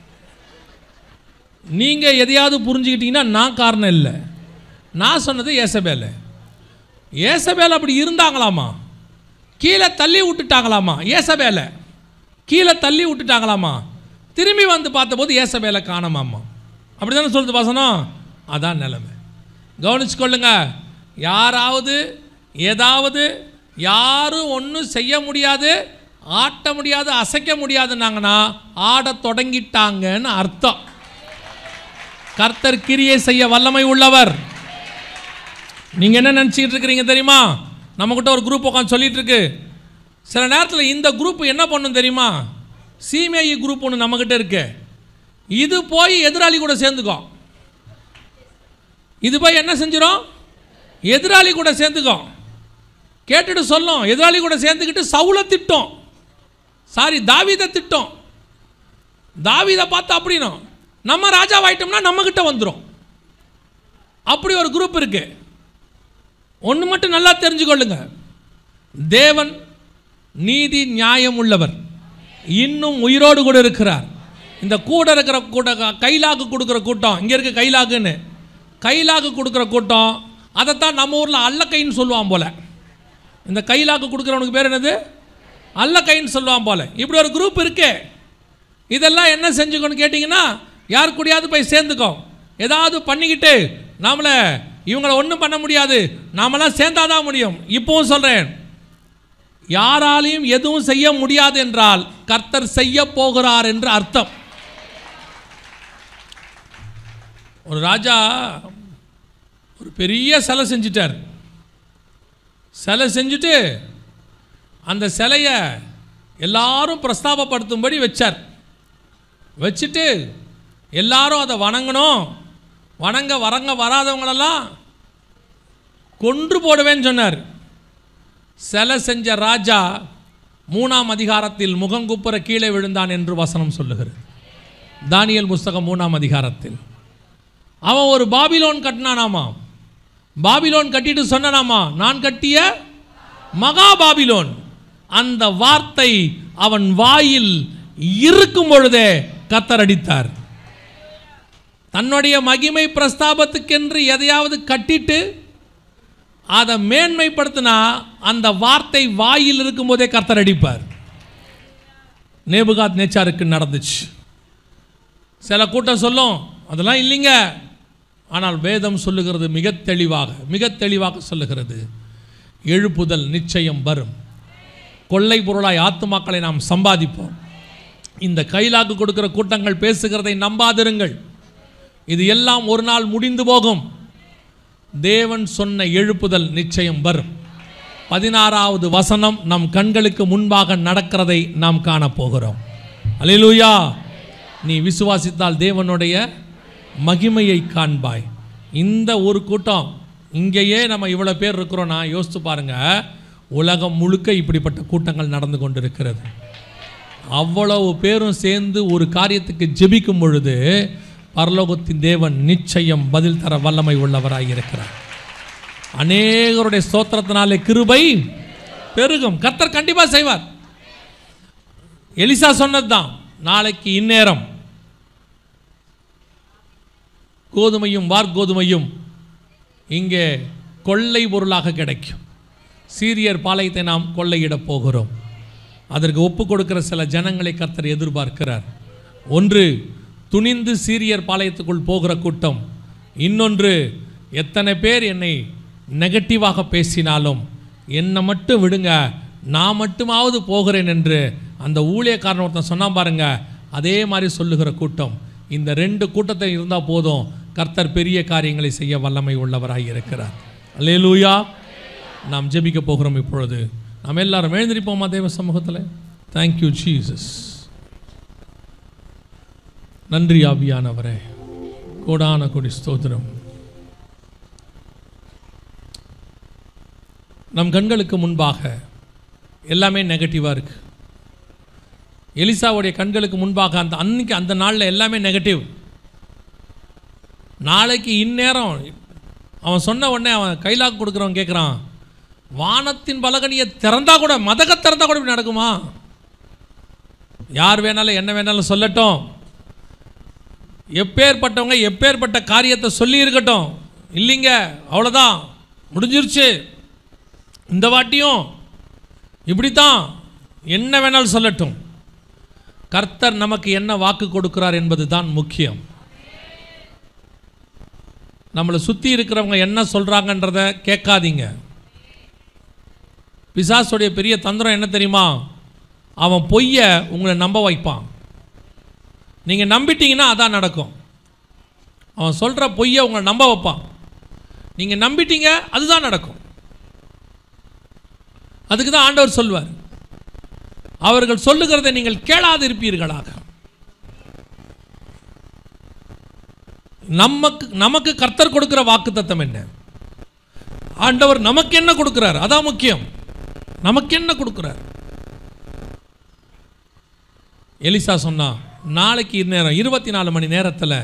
நீங்கள் எதையாவது புரிஞ்சுக்கிட்டீங்கன்னா நான் காரணம் இல்லை நான் சொன்னது ஏசபேல ஏசபேல அப்படி இருந்தாங்களாமா கீழே தள்ளி விட்டுட்டாங்களாமா ஏசபேல கீழே தள்ளி விட்டுட்டாங்களாமா திரும்பி வந்து பார்த்தபோது ஏசபேல காணமாமா அப்படி தானே சொல்லுது வாசனம் அதான் நிலைமை கவனிச்சுக்கொள்ளுங்க யாராவது ஏதாவது யாரும் ஒன்றும் செய்ய முடியாது ஆட்ட முடியாது அசைக்க முடியாதுன்னாங்கன்னா ஆடத் தொடங்கிட்டாங்கன்னு அர்த்தம் கர்த்தர் கிரியை செய்ய வல்லமை உள்ளவர் நீங்கள் என்ன நினச்சிக்கிட்டு இருக்கிறீங்க தெரியுமா நம்மக்கிட்ட ஒரு குரூப் உட்காந்து சொல்லிட்டு இருக்கு சில நேரத்தில் இந்த குரூப் என்ன பண்ணும் தெரியுமா சிபிஐ குரூப் ஒன்று நம்மக்கிட்ட இருக்கு இது போய் எதிராளி கூட சேர்ந்துக்கோ இது போய் என்ன செஞ்சிடும் எதிராளி கூட சேர்ந்துக்கோ கேட்டுட்டு சொல்லும் எதிராளி கூட சேர்ந்துக்கிட்டு சவுல திட்டம் சாரி தாவீதை திட்டம் தாவீதை பார்த்து அப்படின்னும் நம்ம ராஜாவாயிட்டோம்னா நம்மக்கிட்ட வந்துடும் அப்படி ஒரு குரூப் இருக்கு ஒன்று மட்டும் நல்லா தெரிஞ்சுக்கொள்ளுங்க தேவன் நீதி நியாயம் உள்ளவர் இன்னும் உயிரோடு கூட இருக்கிறார் இந்த கூட இருக்கிற கூட்டம் கைலாக்கு கொடுக்குற கூட்டம் இங்கே இருக்க கைலாக்குன்னு கைலாக்கு கொடுக்குற கூட்டம் அதைத்தான் நம்ம ஊரில் அல்லக்கைன்னு சொல்லுவான் போல இந்த கைலாக்கு கொடுக்குறவனுக்கு பேர் என்னது அல்லக்கைன்னு சொல்லுவான் போல இப்படி ஒரு குரூப் இருக்கே இதெல்லாம் என்ன செஞ்சுக்கணும்னு கேட்டிங்கன்னா யார் கூடயாவது போய் சேர்ந்துக்கோ ஏதாவது பண்ணிக்கிட்டு நாமளை இவங்களை ஒன்றும் பண்ண முடியாது நாமெல்லாம் சேர்ந்தாதான் முடியும் இப்பவும் சொல்கிறேன் யாராலையும் எதுவும் செய்ய முடியாது என்றால் கர்த்தர் செய்ய போகிறார் என்று அர்த்தம் ஒரு ராஜா ஒரு பெரிய சிலை செஞ்சிட்டார் சிலை செஞ்சுட்டு அந்த சிலையை எல்லாரும் பிரஸ்தாபப்படுத்தும்படி வச்சார் வச்சுட்டு எல்லாரும் அதை வணங்கணும் வணங்க வரங்க வராதவங்களெல்லாம் கொன்று போடுவேன்னு சொன்னார் சிலை செஞ்ச ராஜா மூணாம் அதிகாரத்தில் முகங்குப்புற கீழே விழுந்தான் என்று வசனம் சொல்லுகிறது தானியல் புஸ்தகம் மூணாம் அதிகாரத்தில் அவன் ஒரு பாபிலோன் கட்டினானாமா பாபிலோன் கட்டிட்டு சொன்னானாமா நான் கட்டிய மகா பாபிலோன் அந்த வார்த்தை அவன் வாயில் இருக்கும் பொழுதே கத்தரடித்தார் தன்னுடைய மகிமை பிரஸ்தாபத்துக்கென்று எதையாவது கட்டிட்டு அதை மேன்மைப்படுத்தினா அந்த வார்த்தை வாயில் இருக்கும்போதே கர்த்தர் அடிப்பார் நேபுகாத் நேச்சாருக்கு நடந்துச்சு சில கூட்டம் சொல்லும் அதெல்லாம் இல்லைங்க ஆனால் வேதம் சொல்லுகிறது மிக தெளிவாக மிக தெளிவாக சொல்லுகிறது எழுப்புதல் நிச்சயம் வரும் கொள்ளை பொருளாய் ஆத்துமாக்களை நாம் சம்பாதிப்போம் இந்த கைலாக்கு கொடுக்கிற கூட்டங்கள் பேசுகிறதை நம்பாதிருங்கள் இது எல்லாம் ஒரு நாள் முடிந்து போகும் தேவன் சொன்ன எழுப்புதல் நிச்சயம் வரும் பதினாறாவது வசனம் நம் கண்களுக்கு முன்பாக நடக்கிறதை நாம் காணப்போகிறோம் அல்லேலூயா நீ விசுவாசித்தால் தேவனுடைய மகிமையை காண்பாய் இந்த ஒரு கூட்டம் இங்கேயே நம்ம இவ்வளோ பேர் இருக்கிறோன்னா யோசித்து பாருங்க உலகம் முழுக்க இப்படிப்பட்ட கூட்டங்கள் நடந்து கொண்டிருக்கிறது அவ்வளவு பேரும் சேர்ந்து ஒரு காரியத்துக்கு ஜெபிக்கும் பொழுது பரலோகத்தின் தேவன் நிச்சயம் பதில் தர வல்லமை உள்ளவராய் இருக்கிறார் அநேகருடைய ஸ்தோத்திரத்தினாலே கிருபை பெருகும் கர்த்தர் கண்டிப்பாக செய்வார் எலிசா சொன்னதுதான் நாளைக்கு இந்நேரம் கோதுமையும் வார்கோதுமையும் இங்கே கொள்ளை பொருளாக கிடைக்கும் சீரியர் பாளையத்தை நாம் கொள்ளையிடப் போகிறோம் அதற்கு ஒப்பு கொடுக்கிற சில ஜனங்களை கர்த்தர் எதிர்பார்க்கிறார் ஒன்று துணிந்து சீரியர் பாளையத்துக்குள் போகிற கூட்டம் இன்னொன்று எத்தனை பேர் என்னை நெகட்டிவாக பேசினாலும் என்னை மட்டும் விடுங்க நான் மட்டுமாவது போகிறேன் என்று அந்த ஊழியக்காரன் ஒருத்தன் சொன்னான் பாருங்க அதே மாதிரி சொல்லுகிற கூட்டம் இந்த ரெண்டு கூட்டத்தை இருந்தால் போதும் கர்த்தர் பெரிய காரியங்களை செய்ய வல்லமை உள்ளவராய் இருக்கிறார் அல்லேலூயா நாம் ஜெபிக்க போகிறோம் இப்பொழுது நாம் எல்லாரும் எழுந்திருப்போமா தேவ சமூகத்தில் தேங்க்யூ ஜீசஸ் நன்றி ஆவியானவரே கோடான கொடி ஸ்தோத்திரம் நம் கண்களுக்கு முன்பாக எல்லாமே நெகட்டிவாக இருக்கு எலிசாவுடைய கண்களுக்கு முன்பாக அந்த அன்னைக்கு அந்த நாளில் எல்லாமே நெகட்டிவ் நாளைக்கு இந்நேரம் அவன் சொன்ன உடனே அவன் கைலாக்கு கொடுக்குறவன் கேட்குறான் வானத்தின் பலகனியை திறந்தா கூட மதக திறந்தா கூட இப்படி நடக்குமா யார் வேணாலும் என்ன வேணாலும் சொல்லட்டும் எப்பேற்பட்டவங்க எப்பேற்பட்ட காரியத்தை சொல்லி இருக்கட்டும் இல்லைங்க அவ்வளோதான் முடிஞ்சிருச்சு இந்த வாட்டியும் இப்படித்தான் என்ன வேணாலும் சொல்லட்டும் கர்த்தர் நமக்கு என்ன வாக்கு கொடுக்கிறார் என்பது தான் முக்கியம் நம்மளை சுற்றி இருக்கிறவங்க என்ன சொல்கிறாங்கன்றத கேட்காதீங்க பிசாசுடைய பெரிய தந்திரம் என்ன தெரியுமா அவன் பொய்யை உங்களை நம்ப வைப்பான் நீங்கள் நம்பிட்டீங்கன்னா அதான் நடக்கும் அவன் சொல்கிற பொய்யை உங்களை நம்ப வைப்பான் நீங்கள் நம்பிட்டீங்க அதுதான் நடக்கும் அதுக்கு தான் ஆண்டவர் சொல்வார் அவர்கள் சொல்லுகிறதை நீங்கள் கேளாதிருப்பீர்களாக நமக்கு நமக்கு கர்த்தர் கொடுக்கிற வாக்குத்தத்தம் என்ன ஆண்டவர் நமக்கு என்ன கொடுக்கிறார் அதான் முக்கியம் நமக்கு என்ன கொடுக்கிறார் எலிசா சொன்னா நாளைக்கு இந்நேரம் இருபத்தி நாலு மணி நேரத்தில்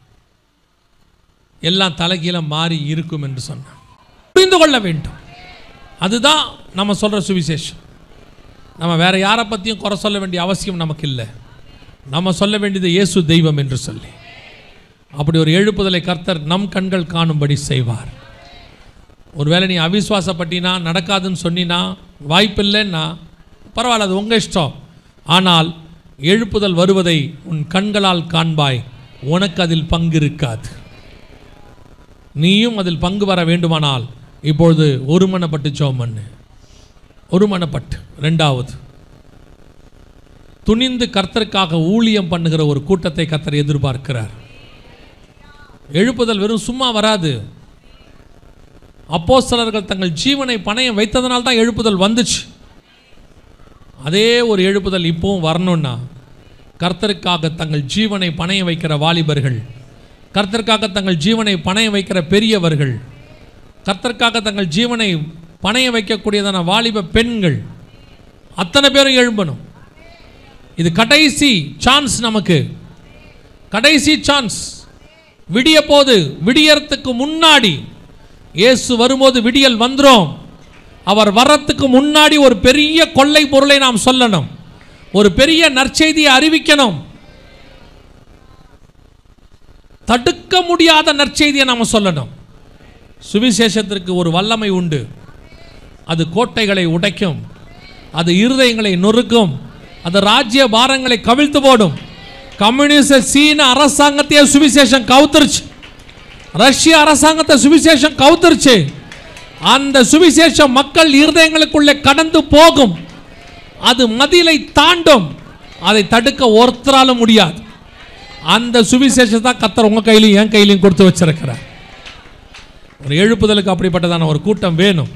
எல்லாம் தலைகீழ மாறி இருக்கும் என்று சொன்னான் புரிந்து கொள்ள வேண்டும் அதுதான் நம்ம சொல்ற சுவிசேஷம் நம்ம வேற யாரை பற்றியும் குறை சொல்ல வேண்டிய அவசியம் நமக்கு இல்லை நம்ம சொல்ல வேண்டியது இயேசு தெய்வம் என்று சொல்லி அப்படி ஒரு எழுப்புதலை கர்த்தர் நம் கண்கள் காணும்படி செய்வார் ஒருவேளை நீ அவிசுவாசப்பட்டினா நடக்காதுன்னு சொன்னினா வாய்ப்பில்லைன்னா பரவாயில்ல அது உங்கள் இஷ்டம் ஆனால் எழுப்புதல் வருவதை உன் கண்களால் காண்பாய் உனக்கு அதில் பங்கு இருக்காது நீயும் அதில் பங்கு வர வேண்டுமானால் இப்பொழுது ஒருமனப்பட்டு ஜெபம் பண்ணு ஒருமனப்பட்டு ரெண்டாவது துணிந்து கர்த்தருக்காக ஊழியம் பண்ணுகிற ஒரு கூட்டத்தை கர்த்தர் எதிர்பார்க்கிறார் எழுப்புதல் வெறும் சும்மா வராது அப்போஸ்தலர்கள் தங்கள் ஜீவனை பணயம் வைத்ததனால் தான் எழுப்புதல் வந்துச்சு அதே ஒரு எழுப்புதல் இப்போவும் வரணும்னா கர்த்தருக்காக தங்கள் ஜீவனை பணயம் வைக்கிற வாலிபர்கள் கர்த்தருக்காக தங்கள் ஜீவனை பணயம் வைக்கிற பெரியவர்கள் கர்த்தருக்காக தங்கள் ஜீவனை பணயம் வைக்கக்கூடியதான வாலிப பெண்கள் அத்தனை பேரும் எழும்பணும் இது கடைசி சான்ஸ் நமக்கு கடைசி சான்ஸ் விடிய போது விடியறதுக்கு முன்னாடி இயேசு வரும்போது விடியல் வந்துரும் அவர் வர்றதுக்கு முன்னாடி ஒரு பெரிய கொள்ளை பொருளை நாம் சொல்லணும் ஒரு பெரிய நற்செய்தியை அறிவிக்கணும் தடுக்க முடியாத நற்செய்தியை நாம் சொல்லணும் சுவிசேஷத்திற்கு ஒரு வல்லமை உண்டு அது கோட்டைகளை உடைக்கும் அது இருதயங்களை நொறுக்கும் அது ராஜ்ய பாரங்களை கவிழ்த்து போடும் கம்யூனிச சீன அரசாங்கத்தையே சுவிசேஷம் கவுத்துருச்சு ரஷ்ய அரசாங்கத்தை சுவிசேஷம் கவுத்துருச்சு அந்த சுவிசேஷம் மக்கள் இருதயங்களுக்குள்ளே கடந்து போகும் அது மதிலை தாண்டும் அதை தடுக்க ஒருத்தராலும் முடியாது அந்த சுவிசேஷத்தை தான் கத்தர் உங்க கையிலையும் என் கையிலையும் கொடுத்து வச்சிருக்கிறார் ஒரு எழுப்புதலுக்கு அப்படிப்பட்டதான ஒரு கூட்டம் வேணும்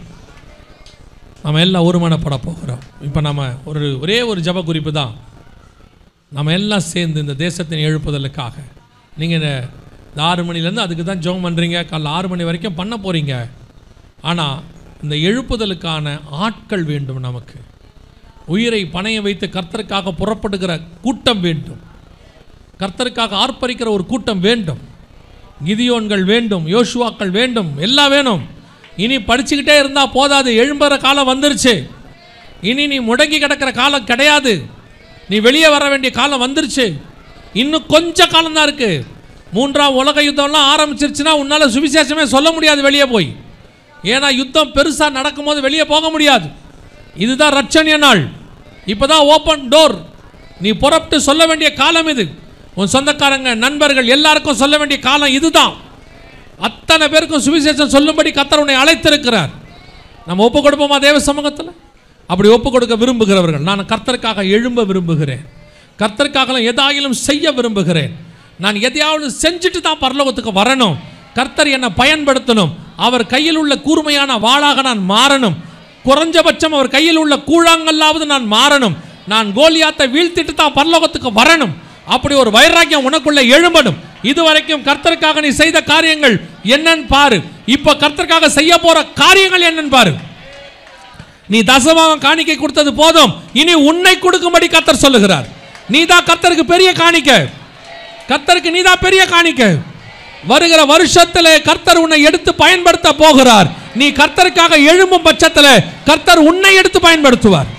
நம்ம எல்லாம் ஒருமனப்பட போகிறோம் இப்போ நம்ம ஒரு ஒரே ஒரு ஜப குறிப்பு தான் நம்ம எல்லாம் சேர்ந்து இந்த தேசத்தின் எழுப்புதலுக்காக நீங்கள் இந்த ஆறு மணிலேருந்து அதுக்கு தான் ஜெபம் பண்ணுறீங்க காலைல ஆறு மணி வரைக்கும் பண்ண போகிறீங்க ஆனால் இந்த எழுப்புதலுக்கான ஆட்கள் வேண்டும் நமக்கு உயிரை பணைய வைத்து கர்த்தருக்காக புறப்படுகிற கூட்டம் வேண்டும் கர்த்தருக்காக ஆர்ப்பரிக்கிற ஒரு கூட்டம் வேண்டும் கிதியோன்கள் வேண்டும் யோசுவாக்கள் வேண்டும் எல்லாம் வேணும் இனி படிச்சுக்கிட்டே இருந்தால் போதாது எழும்புற காலம் வந்துருச்சு இனி நீ முடங்கி கிடக்கிற காலம் கிடையாது நீ வெளியே வர வேண்டிய காலம் வந்துருச்சு இன்னும் கொஞ்ச காலம் தான் இருக்கு மூன்றாம் உலக யுத்தம்லாம் ஆரம்பிச்சிருச்சுன்னா உன்னால் சுவிசேஷமே சொல்ல முடியாது வெளியே போய் ஏன்னா யுத்தம் பெருசாக நடக்கும்போது வெளியே போக முடியாது இதுதான் ரட்சணிய நாள் இப்போதான் ஓப்பன் டோர் நீ புறப்பட்டு சொல்ல வேண்டிய காலம் இது உன் சொந்தக்காரங்க நண்பர்கள் எல்லாருக்கும் சொல்ல வேண்டிய காலம் இதுதான் அத்தனை பேருக்கும் சுவிசேஷம் சொல்லும்படி கத்தர் உன்னை அழைத்திருக்கிறார் நம்ம ஒப்பு கொடுப்போமா தேவ சமூகத்தில் அப்படி ஒப்பு கொடுக்க விரும்புகிறவர்கள் நான் கர்த்தருக்காக எழும்ப விரும்புகிறேன் கர்த்தருக்காக எதாயிலும் செய்ய விரும்புகிறேன் நான் எதையாவது செஞ்சுட்டு தான் பரலோகத்துக்கு வரணும் கர்த்தர் என்னை பயன்படுத்தணும் அவர் கையில் உள்ள கூர்மையான வாளாக நான் மாறணும் குறைஞ்சபட்சம் அவர் கையில் உள்ள கூழாங்கல்லாவது நான் மாறணும் நான் கோலியாத்தை வீழ்த்திட்டு தான் பரலோகத்துக்கு வரணும் அப்படி ஒரு வைராக்கியம் உனக்குள்ள எழும்பணும் இதுவரைக்கும் கர்த்தருக்காக நீ செய்த காரியங்கள் என்னன்னு பாரு இப்ப கர்த்தருக்காக செய்ய போற காரியங்கள் என்னன்னு பாரு நீ தசமாகம் காணிக்கை கொடுத்தது போதும் இனி உன்னை கொடுக்கும்படி கர்த்தர் சொல்லுகிறார் நீ தான் கர்த்தருக்கு பெரிய காணிக்க கர்த்தருக்கு நீ தான் பெரிய காணிக்க வருகிற வருஷத்திலே கர்த்தர் உன்னை எடுத்து பயன்படுத்த போகிறார் நீ கர்த்தருக்காக எழும்பும் பட்சத்தில் கர்த்தர் உன்னை எடுத்து பயன்படுத்துவார்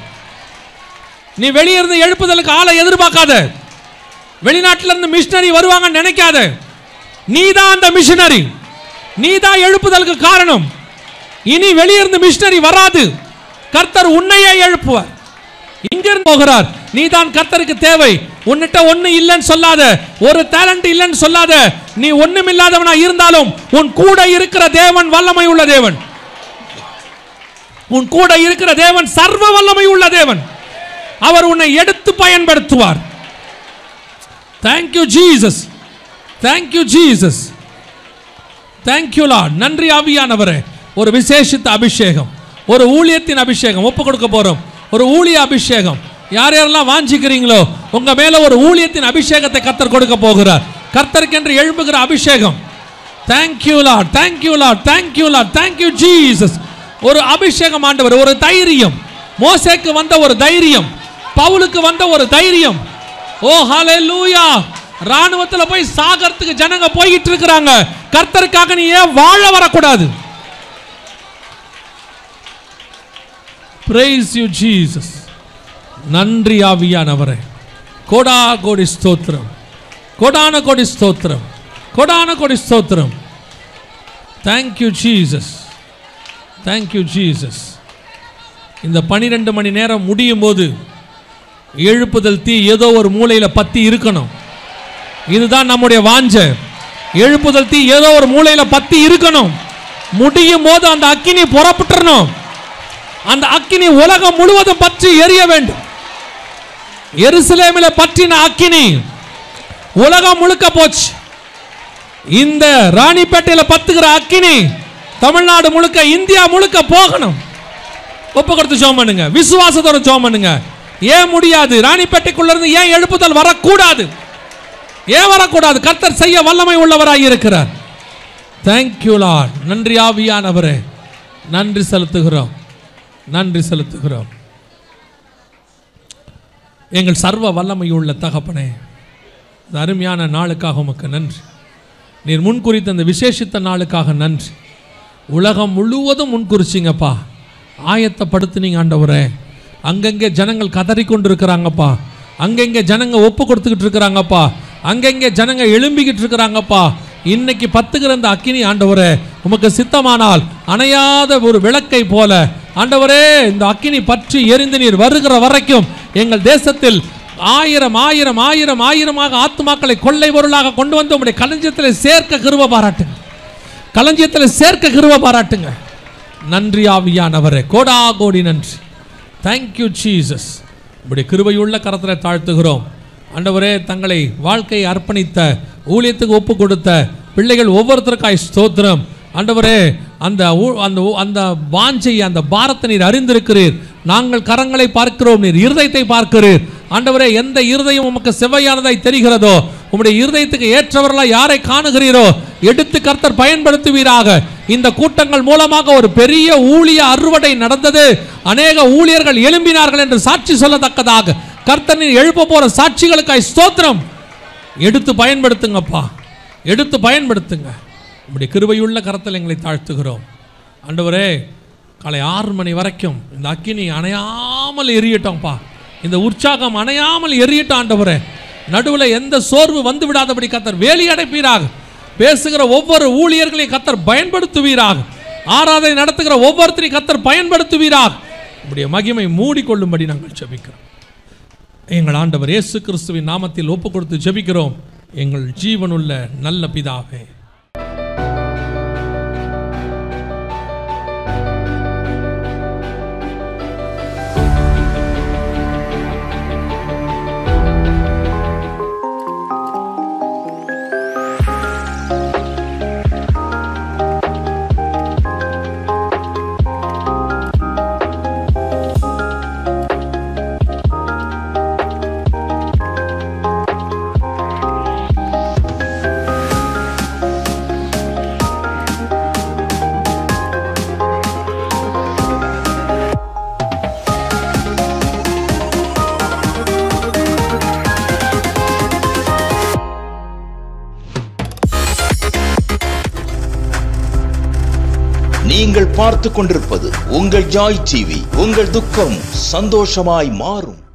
நீ வெளியிருந்து எழுப்புதலுக்கு ஆளை எதிர்பார்க்காத வெளிநாட்டில இருந்து மிஷினரி வருவாங்க நினைக்காத நீ தான் அந்த மிஷினரி நீ தான் எழுப்புதலுக்கு காரணம் இனி வெளியிருந்து மிஷினரி வராது கர்த்தர் உன்னையே எழுப்புவார் இங்கிருந்து போகிறார் நீ தான் கர்த்தருக்கு தேவை உன்னிட்ட ஒண்ணு இல்லைன்னு சொல்லாத ஒரு டேலண்ட் இல்லைன்னு சொல்லாத நீ ஒண்ணும் இல்லாதவனா இருந்தாலும் உன் கூட இருக்கிற தேவன் வல்லமை உள்ள தேவன் உன் கூட இருக்கிற தேவன் சர்வ வல்லமை உள்ள தேவன் அவர் உன்னை எடுத்து பயன்படுத்துவார் thank you Jesus thank you Jesus thank you Lord நன்றி ஆவியானவரே ஒரு விசேஷித்த அபிஷேகம் ஒரு ஊழியத்தின் அபிஷேகம் ஒப்பு கொடுக்க போறோம் ஒரு ஊழிய அபிஷேகம் யார் யாரெல்லாம் வாஞ்சிக்கிறீங்களோ உங்க மேல ஒரு ஊழியத்தின் அபிஷேகத்தை கர்த்தர் கொடுக்க போகிறார் கர்த்தருக்கென்று எழும்புகிற அபிஷேகம் thank you Lord thank you Lord thank you Lord thank you Jesus ஒரு அபிஷேகம் ஆண்டவர் ஒரு தைரியம் மோசேக்கு வந்த ஒரு தைரியம் பவுலுக்கு வந்த ஒரு தைரியம் ஓ ஹalleluya ராணுவத்துல போய் சாகறதுக்கு ஜனங்க போயிட்டு இருக்கிறாங்க கர்த்தருக்காக நீ ஏன் வாழ வரக்கூடாது praise you jesus நன்றி ஆவியானவரே கோடா கோடி ஸ்தோத்திரம் கோடான கோடி ஸ்தோத்திரம் கோடான கோடி ஸ்தோத்திரம் தேங்க்யூ ஜீசஸ் தேங்க்யூ ஜீசஸ் இந்த பனிரெண்டு மணி நேரம் முடியும் போது எழுப்புதல் தீ ஏதோ ஒரு மூலையில் பத்தி இருக்கணும் இதுதான் நம்முடைய வாஞ்சை எழுப்புதல் தீ ஏதோ ஒரு மூலையில் பத்தி இருக்கணும் முடியும் போது அந்த அக்கினி புறப்பட்டுறணும் அந்த அக்கினி உலகம் முழுவதும் பற்றி எரிய வேண்டும் எருசலேமில் பற்றின அக்கினி உலகம் முழுக்க போச்சு இந்த ராணிப்பேட்டையில் பத்துகிற அக்கினி தமிழ்நாடு முழுக்க இந்தியா முழுக்க போகணும் ஒப்பு கொடுத்து ஜோம் பண்ணுங்க விசுவாசத்தோட ஜோம் பண்ணுங்க ஏன் முடியாது ராணிப்பேட்டைக்குள்ள இருந்து ஏன் எழுப்புதல் வரக்கூடாது ஏன் வரக்கூடாது கர்த்தர் செய்ய வல்லமை உள்ளவராய் இருக்கிறார் தேங்க்யூ லார்ட் நன்றி ஆவியானவரே நன்றி செலுத்துகிறோம் நன்றி செலுத்துகிறோம் எங்கள் சர்வ வல்லமையுள்ள தகப்பனே இந்த அருமையான நாளுக்காக உமக்கு நன்றி நீர் முன்குறித்த அந்த விசேஷித்த நாளுக்காக நன்றி உலகம் முழுவதும் முன்குறிச்சிங்கப்பா ஆயத்தப்படுத்துனீங்க ஆண்டவரே அங்கங்கே ஜனங்கள் கதறி கொண்டு இருக்கிறாங்கப்பா அங்கங்கே ஜனங்க ஒப்பு கொடுத்துக்கிட்டு இருக்கிறாங்கப்பா அங்கங்கே ஜனங்க எழும்பிக்கிட்டு இருக்கிறாங்கப்பா இன்னைக்கு பத்துகிற அந்த அக்கினி ஆண்டவரே உமக்கு சித்தமானால் அணையாத ஒரு விளக்கை போல ஆண்டவரே இந்த அக்கினி பற்றி எரிந்து நீர் வருகிற வரைக்கும் எங்கள் தேசத்தில் ஆயிரம் ஆயிரம் ஆயிரம் ஆயிரமாக ஆத்துமாக்களை கொள்ளை பொருளாக கொண்டு வந்து உங்களுடைய களஞ்சியத்தில் சேர்க்க கிருப பாராட்டுங்க களஞ்சியத்தில் சேர்க்க கிருப பாராட்டுங்க நன்றி ஆவியானவரே கோடா கோடி நன்றி தேங்க்யூ ஜீசஸ் இப்படி கிருபையுள்ள கரத்தில் தாழ்த்துகிறோம் ஆண்டவரே தங்களை வாழ்க்கையை அர்ப்பணித்த ஊழியத்துக்கு ஒப்பு கொடுத்த பிள்ளைகள் ஒவ்வொருத்தருக்காய் ஸ்தோத்திரம் ஆண்டவரே அந்த ஊ- அந்த ஊ- அந்த வாஞ்சை அந்த பாரத்தை நீர் அறிந்திருக்கிறீர் நாங்கள் கரங்களை பார்க்கிறோம் நீர் இருதயத்தை பார்க்கிறீர் ஆண்டவரே எந்த இருதயம் உமக்கு செவ்வையானதாய் தெரிகிறதோ உம்முடைய இருதயத்துக்கு ஏற்றவர்களாய் யாரை காணுகிறீரோ எடுத்து கர்த்தர் பயன்படுத்துவீராக இந்த கூட்டங்கள் மூலமாக ஒரு பெரிய ஊழிய அறுவடை நடந்தது அநேக ஊழியர்கள் எழும்பினார்கள் என்று சாட்சி சொல்லத்தக்கதாக கர்த்தர் நீர் எழுப்ப போற சாட்சிகளுக்காய் ஸ்தோத்திரம் எடுத்து பயன்படுத்துங்கப்பா எடுத்து பயன்படுத்துங்க இப்படி கிருபையுள்ள கரத்தில் எங்களை தாழ்த்துகிறோம் ஆண்டவரே காலை ஆறு மணி வரைக்கும் இந்த அக்கினி அணையாமல் எரியட்டோம்ப்பா இந்த உற்சாகம் அணையாமல் எரியட்டும் ஆண்டவரே நடுவில் எந்த சோர்வு வந்து விடாதபடி கத்தர் வேலி அடைப்பீராக பேசுகிற ஒவ்வொரு ஊழியர்களையும் கத்தர் பயன்படுத்துவீராக ஆராதனை நடத்துகிற ஒவ்வொருத்தரையும் கத்தர் பயன்படுத்துவீராக உடைய மகிமை மூடிக்கொள்ளும்படி நாங்கள் ஜெபிக்கிறோம் எங்கள் ஆண்டவர் இயேசு கிறிஸ்துவின் நாமத்தில் ஒப்பு கொடுத்து ஜெபிக்கிறோம் எங்கள் ஜீவனுள்ள நல்ல பிதாவே நீங்கள் பார்த்துக் கொண்டிருப்பது உங்கள் ஜாய் டிவி உங்கள் துக்கம் சந்தோஷமாய் மாறும்